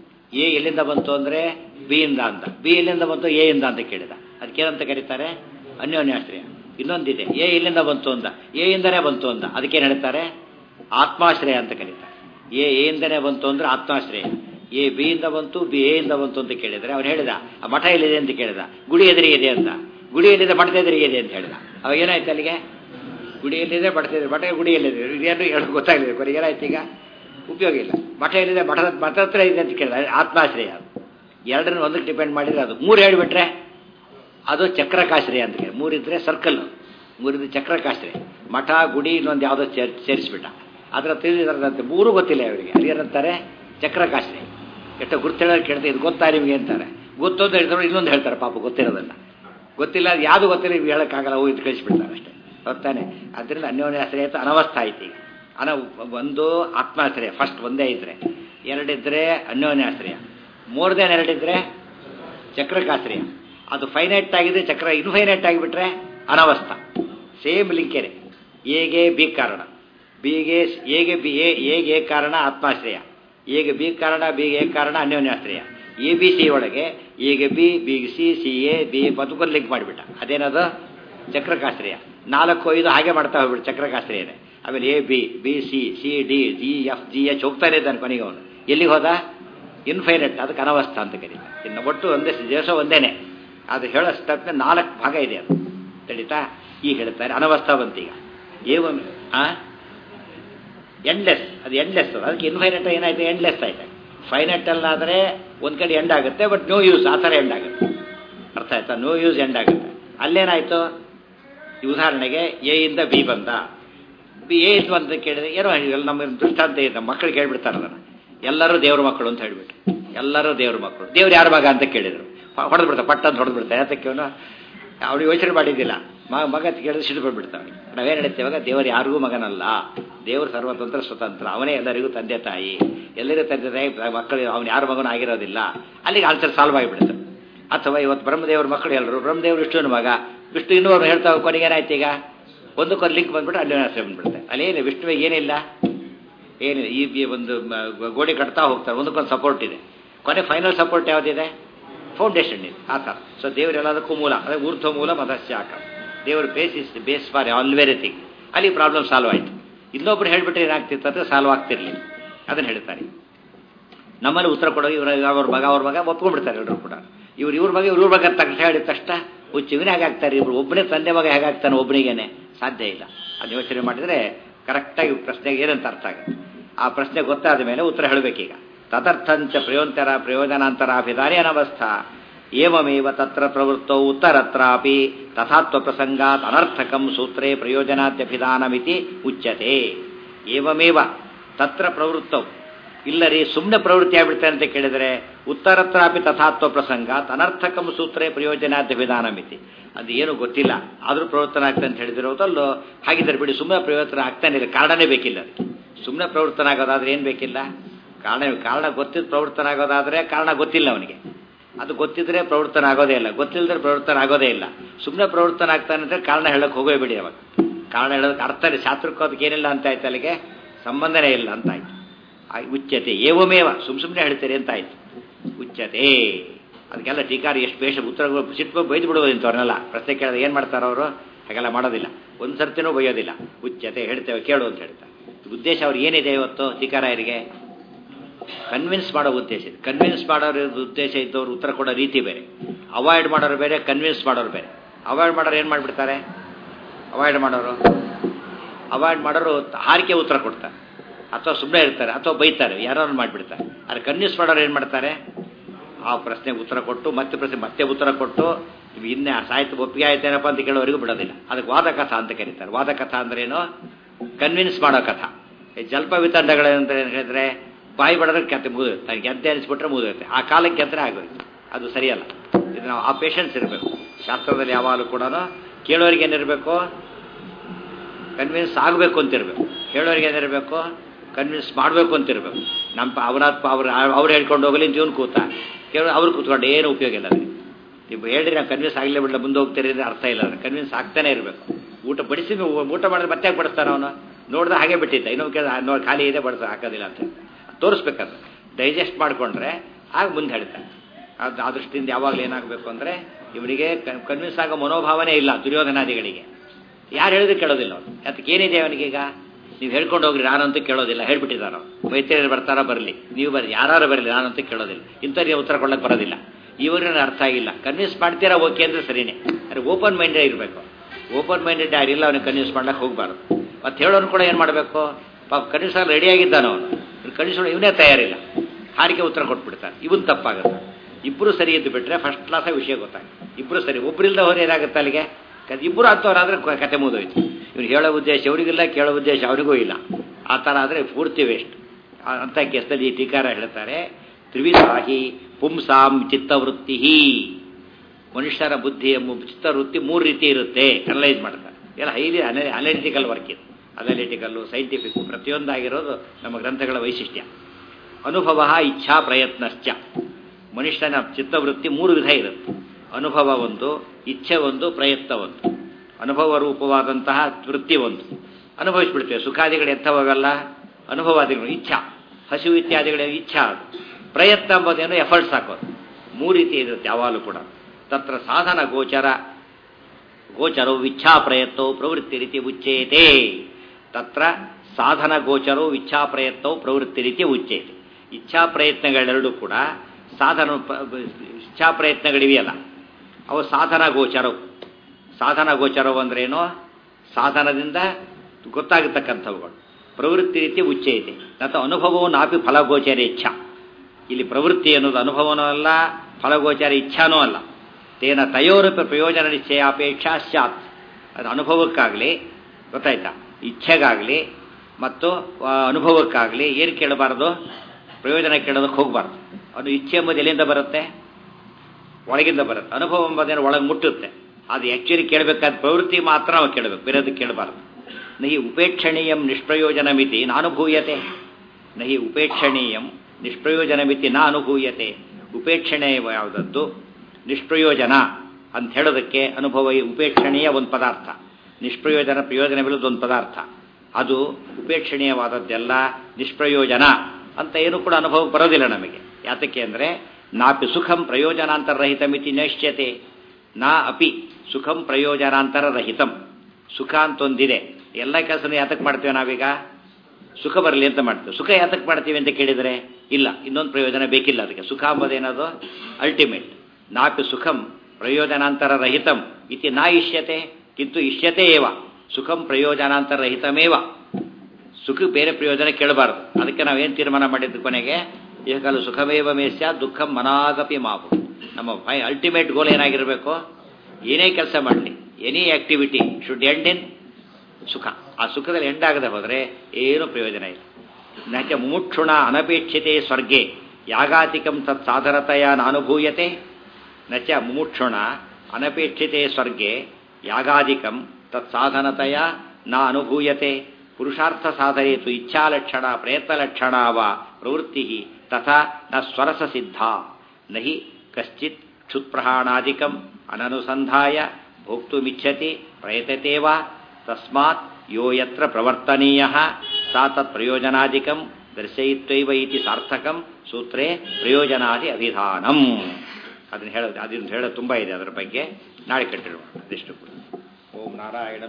A ಎಲ್ಲಿಂದ ಬಂತು ಅಂದರೆ ಬಿ ಇಂದ ಅಂತ ಬಿ ಎಲ್ಲಿಂದ ಬಂತು ಎ ಇಂದ ಅಂತ ಕೇಳಿದ ಅದಕ್ಕೇನಂತ ಕರೀತಾರೆ ಅನ್ಯೋನ್ಯಾಶ್ರಯ ಇನ್ನೊಂದಿದೆ ಎ ಎಲ್ಲಿಂದ ಬಂತು ಅಂತ ಎ ಇಂದನೇ ಬಂತು ಅಂತ ಅದಕ್ಕೇನು ಹೇಳ್ತಾರೆ ಆತ್ಮಾಶ್ರಯ ಅಂತ ಕರೀತಾರೆ ಎ ಎ ಇಂದನೇ ಬಂತು ಅಂದ್ರೆ ಆತ್ಮಾಶ್ರಯ ಎ ಬಿ ಇಂದ ಬಂತು ಬಿ ಎ ಇಂದ ಬಂತು ಅಂತ ಕೇಳಿದರೆ ಅವ್ನು ಹೇಳಿದ ಆ ಮಠ ಎಲ್ಲಿದೆ ಅಂತ ಕೇಳಿದ ಗುಡಿ ಎದುರಿಗಿದೆ ಅಂತ ಗುಡಿ ಎಲ್ಲಿದೆ ಮಠದ ಎದುರಿಗಿದೆ ಅಂತ ಹೇಳಿದ ಅವಾಗ ಏನಾಯ್ತು ಅಲ್ಲಿಗೆ ಗುಡಿ ಎಲ್ಲಿದೆ ಮಠದ ಎದುರು ಮಠ ಗುಡಿ ಎಲ್ಲಿದೆ ಇದೇನು ಹೇಳೋದು ಗೊತ್ತಾಗಲಿಲ್ಲ ಕೊನೆಗೆ ಏನಾಯ್ತು ಈಗ ಉಪಯೋಗ ಇಲ್ಲ ಮಠ ಎಲ್ಲಿದೆ ಮಠದ ಮಠ ಹತ್ರ ಇದೆ ಅಂತ ಕೇಳಿದ ಆತ್ಮಾಶ್ರಯ ಅದು ಎರಡನ್ನ ಒಂದಕ್ಕೆ ಡಿಪೆಂಡ್ ಮಾಡಿದ್ರೆ ಅದು ಮೂರು ಹೇಳಿಬಿಟ್ರೆ ಅದು ಚಕ್ರಕಾಶ್ರಯ ಅಂತ ಕೇಳಿ ಮೂರಿದ್ರೆ ಸರ್ಕಲ್ ಮೂರಿದ್ರೆ ಚಕ್ರಕಾಶ್ರಯ ಮಠ ಗುಡಿ ಇನ್ನೊಂದು ಯಾವುದೋ ಸೇರಿಸ್ಬಿಟ್ಟ ಅದರ ತಿಳಿದಿರಂತೆ ಮೂರು ಗೊತ್ತಿಲ್ಲ ಅವರಿಗೆ ಅದೇನಂತಾರೆ ಚಕ್ರಕಾಶ್ರಯ ಎಷ್ಟು ಗುರ್ತೇಳೋರು ಕೇಳ್ತಾರೆ ಇದು ಗೊತ್ತಾ ನಿಮಗೆ ಅಂತಾರೆ ಗೊತ್ತು ಅಂತ ಹೇಳ್ತಾರೆ ಇನ್ನೊಂದು ಹೇಳ್ತಾರೆ ಪಾಪ ಗೊತ್ತಿರೋದನ್ನ ಗೊತ್ತಿಲ್ಲ ಯಾವುದು ಗೊತ್ತಿಲ್ಲ ಇವು ಹೇಳೋಕ್ಕಾಗಲ್ಲ ಹೋಗಿ ಇದು ಕಳಿಸ್ಬಿಡ್ತಾರೆ ಅಷ್ಟೇ ಗೊತ್ತಾನೆ ಅದರಿಂದ ಅನ್ಯೋನ್ಯಾಶ್ರಯ ಅಂತ ಅನವಸ್ಥಾ ಐತಿ ಈಗ ಅನ ಒಂದು ಆತ್ಮಾಶ್ರಯ ಫಸ್ಟ್ ಒಂದೇ ಇದ್ರೆ ಎರಡಿದ್ರೆ ಅನ್ಯೋನ್ಯಾಶ್ರಯ ಮೋರ್ ದೆನ್ ಎರಡಿದ್ರೆ ಚಕ್ರಕಾಶ್ರಯ ಅದು ಫೈನೈಟ್ ಆಗಿದೆ ಚಕ್ರ ಇನ್ಫೈನೈಟ್ ಆಗಿಬಿಟ್ರೆ ಅನವಸ್ಥಾ ಸೇಮ್ ಲಿಂಕೇನೆ ಎಗೆ ಬಿ ಕಾರಣ ಬಿಗೆ ಎಗೆ ಬಿ ಎ ಎಗೆ ಎ ಕಾರಣ ಆತ್ಮಾಶ್ರಯ ಎಗೆ ಬಿ ಕಾರಣ ಬಿಗೆ ಎ ಕಾರಣ ಅನ್ಯೋನ್ಯಾಶ್ರಯ ಎ ಬಿ ಸಿ ಒಳಗೆ ಎಗೆ ಬಿ ಬಿಗೆ ಸಿ ಸಿ ಎ ಬಿ ಬದುಕೊಂಡು ಲಿಂಕ್ ಮಾಡಿಬಿಟ್ಟ ಅದೇನದು ಚಕ್ರಕಾಶ್ರಯ ನಾಲ್ಕು ಐದು ಹಾಗೆ ಮಾಡ್ತಾ ಹೋಗ್ಬಿಟ್ಟು ಚಕ್ರಕಾಶ್ರಯನೇ ಆಮೇಲೆ A B B C C D G F G H ಹೋಗ್ತಾನೆ ಇದ್ದಾನೆ ಕೊನೆಗೆ ಅವನು ಎಲ್ಲಿಗೆ ಹೋದ ಇನ್ಫೈನೈಟ್ ಅದಕ್ಕೆ ಅನವಸ್ಥಾ ಅಂತ ಕರೀತಾರೆ ಇನ್ನು ಒಟ್ಟು ಒಂದೇ ದೇಶ ಒಂದೇನೆ ಅದು ಹೇಳೋ ಸ್ಟೆಪ್ನ ನಾಲ್ಕು ಭಾಗ ಇದೆ ಅದು ತಿಳಿತಾ ಈಗ ಹೇಳ್ತಾರೆ ಅನವಸ್ಥಾ ಬಂತೀಗ ಏವ ಆ ಎಂಡ್ಲೆಸ್ ಅದು ಎಂಡ್ಲೆಸ್ ಅದಕ್ಕೆ ಇನ್ಫೈನೈಟ್ ಏನಾಯ್ತು ಎಂಡ್ಲೆಸ್ ಆಯ್ತು ಫೈನೈಟ್ ಅಲ್ಲಾದರೆ ಒಂದು ಕಡೆ ಎಂಡ್ ಆಗುತ್ತೆ ಬಟ್ ನೋ ಯೂಸ್ ಆ ಥರ ಎಂಡ್ ಆಗುತ್ತೆ ಅರ್ಥ ಆಯ್ತಾ ನೋ ಯೂಸ್ ಎಂಡ್ ಆಗುತ್ತೆ ಅಲ್ಲೇನಾಯ್ತು ಈ ಉದಾಹರಣೆಗೆ ಎ ಇಂದ ಬಿ ಬಂದ ಬಿ ಎ ಇಂದ ಅಂತ ಕೇಳಿದ್ರೆ ಏನೋ ಹೇಳಿಲ್ಲ ನಮ್ಮ ದೃಷ್ಟಾಂತ ಇದೆ ಮಕ್ಕಳು ಕೇಳ್ಬಿಡ್ತಾರೆ ಅದನ್ನು ಎಲ್ಲರೂ ದೇವ್ರ ಮಕ್ಕಳು ಅಂತ ಹೇಳ್ಬಿಟ್ಟು ಎಲ್ಲರೂ ದೇವ್ರ ಮಕ್ಕಳು ದೇವ್ರು ಯಾರ ಮಗ ಅಂತ ಕೇಳಿದ್ರು ಹೊಡೆದು ಬಿಡ್ತಾರೆ ಪಟ್ಟ ಅಂತ ಹೊಡೆದು ಬಿಡ್ತಾರೆ ಯಾತಕ್ಕೆ ಅವನು ಅವನು ಯೋಚನೆ ಮಾಡಿದ್ದಿಲ್ಲ ಮ ಮಗ ಅಂತ ಕೇಳಿದ್ರೆ ಸಿಟ್ಟು ಬಂದ್ಬಿಡ್ತಾವೆ ನಾವೇನು ಹೇಳ್ತೇವೆ ಇವಾಗ ದೇವರು ಯಾರಿಗೂ ಮಗನಲ್ಲ ದೇವರು ಸರ್ವತಂತ್ರ ಸ್ವತಂತ್ರ ಅವನೇ ಎಲ್ಲರಿಗೂ ತಂದೆ ತಾಯಿ ಎಲ್ಲರಿಗೂ ತಂದೆ ತಾಯಿ ಮಕ್ಕಳು ಅವನು ಯಾರ ಮಗನೂ ಆಗಿರೋದಿಲ್ಲ ಅಲ್ಲಿಗೆ ಆನ್ಸರ್ ಸಾಲ್ವ್ ಆಗಿಬಿಡುತ್ತೆ ಅಥವಾ ಇವತ್ತು ಬ್ರಹ್ಮದೇವ್ರ ಮಕ್ಕಳು ಎಲ್ಲರೂ ಬ್ರಹ್ಮದೇವರು ವಿಷ್ಣುವಿನ ಮಗ ವಿಷ್ಣು ಇನ್ನೊಬ್ರು ಹೇಳ್ತಾ ಕೊನೆಗೆ ಏನಾಯ್ತು ಈಗ ಒಂದಕ್ಕೊಂದು ಲಿಂಕ್ ಬಂದ್ಬಿಟ್ಟು ಅಲ್ಲಿ ಬಂದ್ಬಿಡುತ್ತೆ ಅಲ್ಲೇನು ವಿಷ್ಣುವಿಗೆ ಏನಿಲ್ಲ ಏನಿಲ್ಲ ಈ ಈ ಒಂದು ಮ- ಗೋಡೆ ಕಟ್ತಾ ಹೋಗ್ತಾರೆ ಒಂದಕ್ಕೊಂದು ಸಪೋರ್ಟ್ ಇದೆ ಕೊನೆ ಫೈನಲ್ ಸಪೋರ್ಟ್ ಯಾವುದಿದೆ ಫೌಂಡೇಶನ್ ಇದೆ ಆ ಥರ ಸೊ ದೇವರು ಎಲ್ಲದಕ್ಕೂ ಮೂಲ ಅದೇ ಊರ್ಧ್ವ ಮೂಲ ಮದಸ್ಯಾಕ ದೇವ್ರ base is base for all everything ಅಲ್ಲಿ ಪ್ರಾಬ್ಲಮ್ ಸಾಲ್ವ್ ಆಯಿತು ಇನ್ನೊಬ್ರು ಹೇಳ್ಬಿಟ್ರೆ ಏನಾಗ್ತಿತ್ತು ಅಂದರೆ ಸಾಲ್ವ್ ಆಗ್ತಿರ್ಲಿಲ್ಲ ಅದನ್ನು ಹೇಳ್ತಾರೆ ನಮ್ಮಲ್ಲಿ ಉತ್ತರ ಕೊಡೋ ಇವ್ರ ಅವ್ರ ಮಗ ಅವ್ರ ಮಗ ಒಪ್ಕೊಂಡ್ಬಿಡ್ತಾರೆ ಎಲ್ಲರೂ ಕೂಡ ಇವ್ರು ಇವ್ರ ಮಗ ಇವ್ರ ಮಗ ತಕ್ಷಣ ಹೇಳಿದ ತಕ್ಷಣ ಹುಚ್ಚು ಇವನೇ ಹೇಗಾಗ್ತಾರೆ ಇವ್ರು ಒಬ್ಬನೇ ತಂದೆ ಮಗ ಹೇಗಾಗ್ತಾನೆ ಒಬ್ಬನಿಗೇನೆ ಸಾಧ್ಯ ಇಲ್ಲ ಅದು ಯೋಚನೆ ಮಾಡಿದರೆ ಕರೆಕ್ಟಾಗಿ ಪ್ರಶ್ನೆಗೆ ಏನಂತ ಅರ್ಥ ಆಗುತ್ತೆ ಆ ಪ್ರಶ್ನೆ ಗೊತ್ತಾದ ಮೇಲೆ ಉತ್ತರ ಹೇಳಬೇಕೀಗ ತದರ್ಥಂಚ ಪ್ರಯೋಂತರ ಪ್ರಯೋಜನಾಂತರಾಭಿಧಾನಿ ಅನವಸ್ಥಾ ಏವಮೇವ ತತ್ರ ಪ್ರವೃತ್ತೌ ಉತ್ತರತ್ರಾಪಿ ತಥಾತ್ವ ಪ್ರಸಂಗಾತ್ ಅನರ್ಥಕಂ ಸೂತ್ರೇ ಪ್ರಯೋಜನಾದ್ಯಭಿಧಾನಮಿತಿ ಉಚ್ಯತೆ ಏವಮೇವ ತತ್ರ ಪ್ರವೃತ್ತೌ ಇಲ್ಲರಿ ಸುಮ್ಮನೆ ಪ್ರವೃತ್ತಿ ಆಗ್ಬಿಡ್ತಾರೆ ಅಂತ ಕೇಳಿದರೆ ಉತ್ತರತ್ರಾಪಿ ತಥಾತ್ವ ಪ್ರಸಂಗ ಅನರ್ಥಕಂ ಸೂತ್ರೇ ಪ್ರಯೋಜನಾದ್ಯ ವಿಧಾನ ಮಿತಿ ಅದು ಏನು ಗೊತ್ತಿಲ್ಲ ಆದರೂ ಪ್ರವರ್ತನ ಆಗ್ತಾನೆ ಅಂತ ಹೇಳಿದಿರೋದಲ್ಲೋ ಹಾಗಿದ್ದಾರೆ ಬಿಡಿ ಸುಮ್ಮನೆ ಪ್ರವರ್ತನ ಆಗ್ತಾನೆ ಇಲ್ಲ ಕಾರಣನೇ ಬೇಕಿಲ್ಲ ಅದಕ್ಕೆ ಸುಮ್ಮನೆ ಪ್ರವರ್ತನ ಆಗೋದಾದ್ರೆ ಏನು ಬೇಕಿಲ್ಲ ಕಾರಣ ಕಾರಣ ಗೊತ್ತಿದ್ದು ಪ್ರವರ್ತನ ಆಗೋದಾದ್ರೆ ಕಾರಣ ಗೊತ್ತಿಲ್ಲ ಅವನಿಗೆ ಅದು ಗೊತ್ತಿದ್ರೆ ಪ್ರವರ್ತನ ಆಗೋದೇ ಇಲ್ಲ ಗೊತ್ತಿಲ್ಲದ್ರೆ ಪ್ರವರ್ತನ ಆಗೋದೇ ಇಲ್ಲ ಸುಮ್ಮನೆ ಪ್ರವರ್ತನ ಆಗ್ತಾನೆ ಅಂದರೆ ಕಾರಣ ಹೇಳಕ್ಕೆ ಹೋಗೇ ಬಿಡಿ ಅವಾಗ ಕಾರಣ ಹೇಳೋದಕ್ಕೆ ಅರ್ಥ ಇಲ್ಲ ಶಾಸ್ತ್ರಕ್ಕೂ ಅದಕ್ಕೆ ಏನಿಲ್ಲ ಅಂತ ಆಯ್ತು ಅಲ್ಲಿಗೆ ಸಂಬಂಧನೇ ಇಲ್ಲ ಅಂತ ಆಯ್ತು ಆ ಉಚ್ಯತೆ ಏವಮೇವ ಸುಮ್ ಸುಮ್ಮನೆ ಹೇಳ್ತೀರಿ ಅಂತ ಆಯ್ತು ಉಚ್ಯತೆ ಅದಕ್ಕೆಲ್ಲ ಟೀಕಾರಿ ಎಷ್ಟು ಬೇಷ ಉತ್ತರಗಳು ಸಿಟ್ಟು ಬೈದು ಬಿಡೋದು ಇಂಥವ್ರನ್ನೆಲ್ಲ ಪ್ರಶ್ನೆ ಕೇಳಿದ್ರೆ ಏನು ಮಾಡ್ತಾರೆ ಅವರು ಹಾಗೆಲ್ಲ ಮಾಡೋದಿಲ್ಲ ಒಂದು ಸರ್ತಿನೂ ಬೈಯೋದಿಲ್ಲ ಉಚ್ಯತೆ ಹೇಳ್ತೇವೆ ಕೇಳು ಅಂತ ಹೇಳ್ತಾರೆ ಉದ್ದೇಶ ಅವ್ರು ಏನಿದೆ ಇವತ್ತು ಟೀಕಾರಾಯರಿಗೆ ಕನ್ವಿನ್ಸ್ ಮಾಡೋ ಉದ್ದೇಶ ಇದೆ ಕನ್ವಿನ್ಸ್ ಮಾಡೋರ ಉದ್ದೇಶ ಇದ್ದವ್ರು ಉತ್ತರ ಕೊಡೋ ರೀತಿ ಬೇರೆ ಅವಾಯ್ಡ್ ಮಾಡೋರು ಬೇರೆ ಕನ್ವಿನ್ಸ್ ಮಾಡೋರು ಬೇರೆ ಅವಾಯ್ಡ್ ಮಾಡೋರು ಏನು ಮಾಡಿಬಿಡ್ತಾರೆ ಅವಾಯ್ಡ್ ಮಾಡೋರು ಅವಾಯ್ಡ್ ಮಾಡೋರು ಹಾರಿಕೆ ಉತ್ತರ ಕೊಡ್ತಾರೆ ಅಥವಾ ಸುಮ್ಮನೆ ಇರ್ತಾರೆ ಅಥವಾ ಬೈತಾರೆ ಯಾರು ಮಾಡಿಬಿಡ್ತಾರೆ ಆದರೆ ಕನ್ವಿನ್ಸ್ ಮಾಡೋರು ಏನು ಮಾಡ್ತಾರೆ ಆ ಪ್ರಶ್ನೆಗೆ ಉತ್ತರ ಕೊಟ್ಟು ಮತ್ತೆ ಪ್ರಶ್ನೆ ಮತ್ತೆ ಉತ್ತರ ಕೊಟ್ಟು ಇವು ಇನ್ನೇ ಸಾಹಿತ್ಯ ಒಪ್ಪಿಗೆ ಆಯ್ತೇನಪ್ಪ ಅಂತ ಕೇಳೋವರೆಗೂ ಬಿಡೋದಿಲ್ಲ ಅದಕ್ಕೆ ವಾದ ಕಥಾ ಅಂತ ಕರೀತಾರೆ ವಾದ ಕಥಾ ಅಂದ್ರೇನು ಕನ್ವಿನ್ಸ್ ಮಾಡೋ ಕಥಾ ಈ ಜಲ್ಪ ವಿತಂಡಗಳು ಅಂತ ಏನು ಹೇಳಿದ್ರೆ ಬಾಯಿ ಬಡದ್ರೆ ಕತೆ ಮುಗಿದುತ್ತೆ ನನಗೆ ಗೆದ್ದೆ ಅನಿಸ್ಬಿಟ್ರೆ ಮುಗಿದುತ್ತೆ ಆ ಕಾಲಕ್ಕೆ ಗೆದ್ರೆ ಆಗೋಯ್ತು ಅದು ಸರಿಯಲ್ಲ ಇದು ನಾವು ಆ ಪೇಷನ್ಸ್ ಇರಬೇಕು ಶಾಸ್ತ್ರದಲ್ಲಿ ಯಾವಾಗಲೂ ಕೂಡ ಕೇಳೋರಿಗೆ ಏನಿರಬೇಕು ಕನ್ವಿನ್ಸ್ ಆಗಬೇಕು ಅಂತಿರ್ಬೇಕು ಹೇಳೋರಿಗೆ ಏನಿರಬೇಕು ಕನ್ವಿನ್ಸ್ ಮಾಡಬೇಕು ಅಂತಿರ್ಬೇಕು ನಮ್ಮ ಅವರಾತ್ ಅವ್ರು ಅವ್ರು ಹೇಳ್ಕೊಂಡು ಹೋಗಲಿ ಅಂತ ಇವನು ಕೂತ ಕೇಳೋ ಅವ್ರು ಕೂತ್ಕೊಂಡು ಏನು ಉಪಯೋಗ ಇಲ್ಲ ಅದಕ್ಕೆ ನೀವು ಹೇಳ್ರಿ ನಾವು ಕನ್ವಿನ್ಸ್ ಆಗಲೇ ಬಿಡಲ್ಲ ಮುಂದೆ ಹೋಗ್ತೀರಿ ಅಂದ್ರೆ ಅರ್ಥ ಇಲ್ಲ ಅದಕ್ಕೆ ಕನ್ವಿನ್ಸ್ ಆಗ್ತಾನೆ ಇರಬೇಕು ಊಟ ಬಡಿಸಿ ಊಟ ಮಾಡಿದ್ರೆ ಮತ್ತೆ ಯಾಕೆ ಬಡಿಸ್ತಾನೆ ಅವನು ನೋಡ್ದೆ ಹಾಗೆ ಬಿಟ್ಟಿದ್ದ ಇನ್ನೊಂದು ಕೇಳ ನೋಡಿ ಖಾಲಿ ಇದೆ ಬಡಿಸ ಹಾಕೋದಿಲ್ಲ ಅಂತ ತೋರಿಸ್ಬೇಕಾದ್ರೆ ಡೈಜೆಸ್ಟ್ ಮಾಡಿಕೊಂಡ್ರೆ ಆಗ ಮುಂದೆ ಹೇಳ್ತಾನೆ ಅದು ಆ ದೃಷ್ಟಿಯಿಂದ ಯಾವಾಗಲೂ ಏನಾಗಬೇಕು ಅಂದರೆ ಇವನಿಗೆ ಕನ್ವಿನ್ಸ್ ಆಗೋ ಮನೋಭಾವನೆ ಇಲ್ಲ ದುರ್ಯೋಧನಾದಿಗಳಿಗೆ ಯಾರು ಹೇಳಿದ್ರು ಕೇಳೋದಿಲ್ಲ ಅವನು ಅದಕ್ಕೆ ಏನಿದೆ ಅವನಿಗೀಗ ನೀವು ಹೇಳ್ಕೊಂಡು ಹೋಗ್ರಿ ನಾನಂತೂ ಕೇಳೋದಿಲ್ಲ ಹೇಳ್ಬಿಟ್ಟಿದ್ದಾರೆ ಮೈತ್ರಿಯರು ಬರ್ತಾರ ಬರಲಿ ನೀವು ಬರ್ರಿ ಯಾರು ಬರಲಿ ನಾನಂತೂ ಕೇಳೋದಿಲ್ಲ ಇಂಥವ್ರಿಗೆ ಉತ್ತರ ಕೊಡೋಕೆ ಬರೋದಿಲ್ಲ ಇವ್ರಿಗೆ ಅರ್ಥ ಆಗಿಲ್ಲ ಕನ್ವಿನ್ಸ್ ಮಾಡ್ತೀರಾ ಓಕೆ ಅಂದರೆ ಸರಿನೇ ಆದರೆ ಓಪನ್ ಮೈಂಡೆಡ್ ಇರಬೇಕು ಓಪನ್ ಮೈಂಡೆಡ್ ಯಾರಿಲ್ಲ ಅವನಿಗೆ ಕನ್ವಿನ್ಸ್ ಮಾಡ್ಲಿಕ್ಕೆ ಹೋಗಬಾರ್ದು ಮತ್ತು ಹೇಳೋನು ಕೂಡ ಏನು ಮಾಡಬೇಕು ಪಾಪ ಕನ್ವಿನ್ಸ್ ಆಗಿ ರೆಡಿ ಆಗಿದ್ದಾನೆ ಅವನು ಕನ್ವಿನ್ಸ್ ಇವನೇ ತಯಾರಿಲ್ಲ ಹಾರಿಗೆ ಉತ್ತರ ಕೊಟ್ಬಿಡ್ತಾನೆ ಇವನ್ ತಪ್ಪಾಗುತ್ತೆ ಇಬ್ಬರು ಸರಿ ಇದ್ದು ಬಿಟ್ರೆ ಫಸ್ಟ್ ಕ್ಲಾಸಾಗಿ ವಿಷಯ ಗೊತ್ತಾಗುತ್ತೆ ಇಬ್ಬರು ಸರಿ ಒಬ್ಬರಿಲ್ದ ಹೋದ್ರೆ ಏನಾಗುತ್ತೆ ಅಲ್ಲಿಗೆ ಇಬ್ಬರು ಅಂಥವ್ರಾದ್ರೆ ಕತೆ ಮುಗಿದೋಯ್ತು ಇವ್ನು ಹೇಳೋ ಉದ್ದೇಶ ಅವರಿಗಿಲ್ಲ ಕೇಳೋ ಉದ್ದೇಶ ಅವರಿಗೂ ಇಲ್ಲ ಆ ಥರ ಆದರೆ ಪೂರ್ತಿ ವೇಸ್ಟ್ ಅಂತ ಕೇಸಲ್ಲಿ ಈ ಟೀಕಾರ ಹೇಳ್ತಾರೆ ತ್ರಿವಿಧಾಹಿ ಪುಂಸಾಂ ಚಿತ್ತವೃತ್ತಿ ಮನುಷ್ಯರ ಬುದ್ಧಿ ಚಿತ್ತವೃತ್ತಿ ಮೂರು ರೀತಿ ಇರುತ್ತೆ ಅನಲೈಸ್ ಮಾಡ್ತಾರೆ ಎಲ್ಲ ಹೈಲಿ ಅನ ಅನಾಲಿಟಿಕಲ್ ವರ್ಕ್ ಇದು ಅನಾಲಿಟಿಕಲ್ಲು ಸೈಂಟಿಫಿಕ್ ಪ್ರತಿಯೊಂದಾಗಿರೋದು ನಮ್ಮ ಗ್ರಂಥಗಳ ವೈಶಿಷ್ಟ್ಯ ಅನುಭವ ಇಚ್ಛಾ ಪ್ರಯತ್ನಶ್ಚ ಮನುಷ್ಯನ ಚಿತ್ತವೃತ್ತಿ ಮೂರು ವಿಧ ಇರುತ್ತೆ ಅನುಭವ ಒಂದು ಇಚ್ಛೆ ಒಂದು ಪ್ರಯತ್ನ ಒಂದು ಅನುಭವ ರೂಪವಾದಂತಹ ವೃತ್ತಿ ಒಂದು ಅನುಭವಿಸ್ಬಿಡ್ತೇವೆ ಸುಖಾದಿಗಳು ಎಂಥವಾಗಲ್ಲ ಅನುಭವಾದಿಗಳು ಇಚ್ಛಾ ಹಸಿವು ಇತ್ಯಾದಿಗಳ ಇಚ್ಛಾ ಅದು ಪ್ರಯತ್ನ ಎಂಬುದೇನು ಎಫರ್ಟ್ಸ್ ಹಾಕೋದು ಮೂರು ರೀತಿ ಇರುತ್ತೆ ಯಾವಾಗಲೂ ಕೂಡ ತತ್ರ ಸಾಧನ ಗೋಚರ ಗೋಚರವು ಇಚ್ಛಾ ಪ್ರಯತ್ನವು ಪ್ರವೃತ್ತಿ ರೀತಿ ಉಚ್ಚೇತೆ ತತ್ರ ಸಾಧನ ಗೋಚರವು ಇಚ್ಛಾ ಪ್ರಯತ್ನವು ಪ್ರವೃತ್ತಿ ರೀತಿ ಉಚ್ಚೇತೆ ಇಚ್ಛಾ ಪ್ರಯತ್ನಗಳೆರಡೂ ಕೂಡ ಸಾಧನ ಇಚ್ಛಾ ಪ್ರಯತ್ನಗಳಿವೆಯಲ್ಲ ಅವು ಸಾಧನ ಗೋಚರವು ಸಾಧನ ಗೋಚರವು ಅಂದ್ರೇನು ಸಾಧನದಿಂದ ಗೊತ್ತಾಗತಕ್ಕಂಥವುಗಳು ಪ್ರವೃತ್ತಿ ರೀತಿ ಉಚ್ಚೈತೆ ಮತ್ತು ಅನುಭವವು ನಾಪಿ ಫಲಗೋಚರ ಇಚ್ಛಾ ಇಲ್ಲಿ ಪ್ರವೃತ್ತಿ ಅನ್ನೋದು ಅನುಭವನೂ ಅಲ್ಲ ಫಲಗೋಚರ ಇಚ್ಛಾನೂ ಅಲ್ಲ ತೇನ ತಯೋರೂಪ ಪ್ರಯೋಜನ ನಿಶ್ಚಯಾಪೇಕ್ಷಾ ಸ್ಯಾತ್ ಅದು ಅನುಭವಕ್ಕಾಗಲಿ ಗೊತ್ತಾಯ್ತಾ ಇಚ್ಛೆಗಾಗಲಿ ಮತ್ತು ಆ, ಅನುಭವಕ್ಕಾಗಲಿ ಏನು ಕೇಳಬಾರ್ದು ಪ್ರಯೋಜನ ಕೇಳೋದಕ್ಕೆ ಹೋಗಬಾರ್ದು ಅದು ಇಚ್ಛೆ ಎಂಬುದು ಎಲ್ಲಿಂದ ಬರುತ್ತೆ ಒಳಗಿಂದ ಬರುತ್ತೆ ಅನುಭವ ಎಂಬುದೇನು ಒಳಗೆ ಮುಟ್ಟುತ್ತೆ ಅದು ಆ್ಯಕ್ಚುಲಿ ಕೇಳಬೇಕಾದ ಪ್ರವೃತ್ತಿ ಮಾತ್ರ ನಾವು ಕೇಳಬೇಕು ಬೇರೆದು ಕೇಳಬಾರ್ದು ನಹಿ ಉಪೇಕ್ಷಣೀಯಂ ನಿಷ್ಪ್ರಯೋಜನಮಿತಿ ನಾನುಭೂಯತೆ ನಹಿ ಉಪೇಕ್ಷಣೀಯಂ ನಿಷ್ಪ್ರಯೋಜನಮಿತಿ ನಾ ಅನುಭೂಯತೆ ಉಪೇಕ್ಷಣೆ ಯಾವುದದ್ದು ನಿಷ್ಪ್ರಯೋಜನ ಅಂತ ಹೇಳೋದಕ್ಕೆ ಅನುಭವ ಈ ಉಪೇಕ್ಷಣೀಯ ಒಂದು ಪದಾರ್ಥ ನಿಷ್ಪ್ರಯೋಜನ ಪ್ರಯೋಜನವಿಲ್ಲದ ಒಂದು ಪದಾರ್ಥ ಅದು ಉಪೇಕ್ಷಣೀಯವಾದದ್ದೆಲ್ಲ ನಿಷ್ಪ್ರಯೋಜನ ಅಂತ ಏನು ಕೂಡ ಅನುಭವಕ್ಕೆ ಬರೋದಿಲ್ಲ ನಮಗೆ ಯಾತಕ್ಕೆ ಅಂದರೆ ನಾಪಿ ಸುಖಂ ಪ್ರಯೋಜನಾಂತರರಹಿತ ಮಿತಿ ನೈಶ್ಚ್ಯತೆ ನಾ ಅಪಿ ಸುಖಂ ಪ್ರಯೋಜನಾಂತರರಹಿತಂ ಸುಖ ಅಂತ ಒಂದಿದೆ ಎಲ್ಲ ಕೆಲಸನ ಯಾತಕ್ಕೆ ಮಾಡ್ತೇವೆ ನಾವೀಗ ಸುಖ ಬರಲಿ ಅಂತ ಮಾಡ್ತೇವೆ ಸುಖ ಯಾತಕ್ಕೆ ಮಾಡ್ತೀವಿ ಅಂತ ಕೇಳಿದರೆ ಇಲ್ಲ ಇನ್ನೊಂದು ಪ್ರಯೋಜನ ಬೇಕಿಲ್ಲ ಅದಕ್ಕೆ ಸುಖ ಎಂಬುದೇನದು ಅಲ್ಟಿಮೇಟ್ ನಾಪಿ ಸುಖಂ ಪ್ರಯೋಜನಾಂತರರಹಿತಂ ಇತಿ ನಾ ಇಷ್ಯತೆ ಕಿಂತು ಇಷ್ಯತೆ ಏವ ಸುಖಂ ಪ್ರಯೋಜನಾಂತರರಹಿತಮೇವ ಸುಖ ಬೇರೆ ಪ್ರಯೋಜನ ಕೇಳಬಾರ್ದು ಅದಕ್ಕೆ ನಾವೇನು ತೀರ್ಮಾನ ಮಾಡಿದ್ದು ಕೊನೆಗೆ ಏಕಲು ಸುಖಮೇವ ಮೇಸ್ಯ ದುಃಖಂ ಮನಾಗಪಿ ಮಾವು ನಮ್ಮ ಫೈ ಅಲ್ಟಿಮೇಟ್ ಗೋಲ್ ಏನಾಗಿರಬೇಕು ಏನೇ ಕೆಲಸ ಮಾಡಲಿ any activity should end in ಸುಖ ಆ ಸುಖದಲ್ಲಿ ಎಂಡ್ ಆಗದೆ ಹೋದರೆ ಏನು ಪ್ರಯೋಜನ ಇಲ್ಲ ನಚ ಮುಮುಕ್ಷುಣ ಅನಪೇಕ್ಷಿತೆ ಸ್ವರ್ಗೆ ಯಾಗಾತಿಕಂ ತತ್ ಸಾಧನತೆಯ ನಾನುಭೂಯತೆ ನಚ ಮುಮುಕ್ಷುಣ ಅನಪೇಕ್ಷಿತೆ ಸ್ವರ್ಗೆ ಯಾಗಾದಿಕಂ ತತ್ ಸಾಧನತೆಯ ನ ಅನುಭೂಯತೆ ಪುರುಷಾರ್ಥ ಸಾಧನೆಯು ಇಚ್ಛಾಲಕ್ಷಣ ಪ್ರಯತ್ನಲಕ್ಷಣ ವ ಪ್ರವೃತ್ತಿ ತಥಾ ನ ಸ್ವರಸ ಸಿದ್ಧ ನಹಿ ಕಶ್ಚಿತ್ ಕ್ಷುತ್ಪ್ರಹಾಣಾದಿಕಂ ಅನನುಸಂಧಾಯ ಭೋಕ್ತುಮಿಚ್ಛತಿ ಪ್ರಯತತೆ ವಾ ತಸ್ಮಾತ್ ಯೋ ಯತ್ರ ಪ್ರವರ್ತನೀಯ ಸಾ ತತ್ ಪ್ರಯೋಜನಾದಿಕಂ ದರ್ಶಯಿತ್ವೈವ ಇತಿ ಸಾರ್ಥಕಂ ಸೂತ್ರೇ ಪ್ರಯೋಜನಾದಿ ಅಭಿಧಾನಂ ಅದನ್ನು ಹೇಳೋದು ಅದನ್ನು ಹೇಳೋದು ತುಂಬ ಇದೆ ಅದರ ಬಗ್ಗೆ ನಾಳೆ ಕಟ್ಟಿರುವ ಅದೆಷ್ಟು ಕೂಡ ಓಂ ನಾರಾಯಣ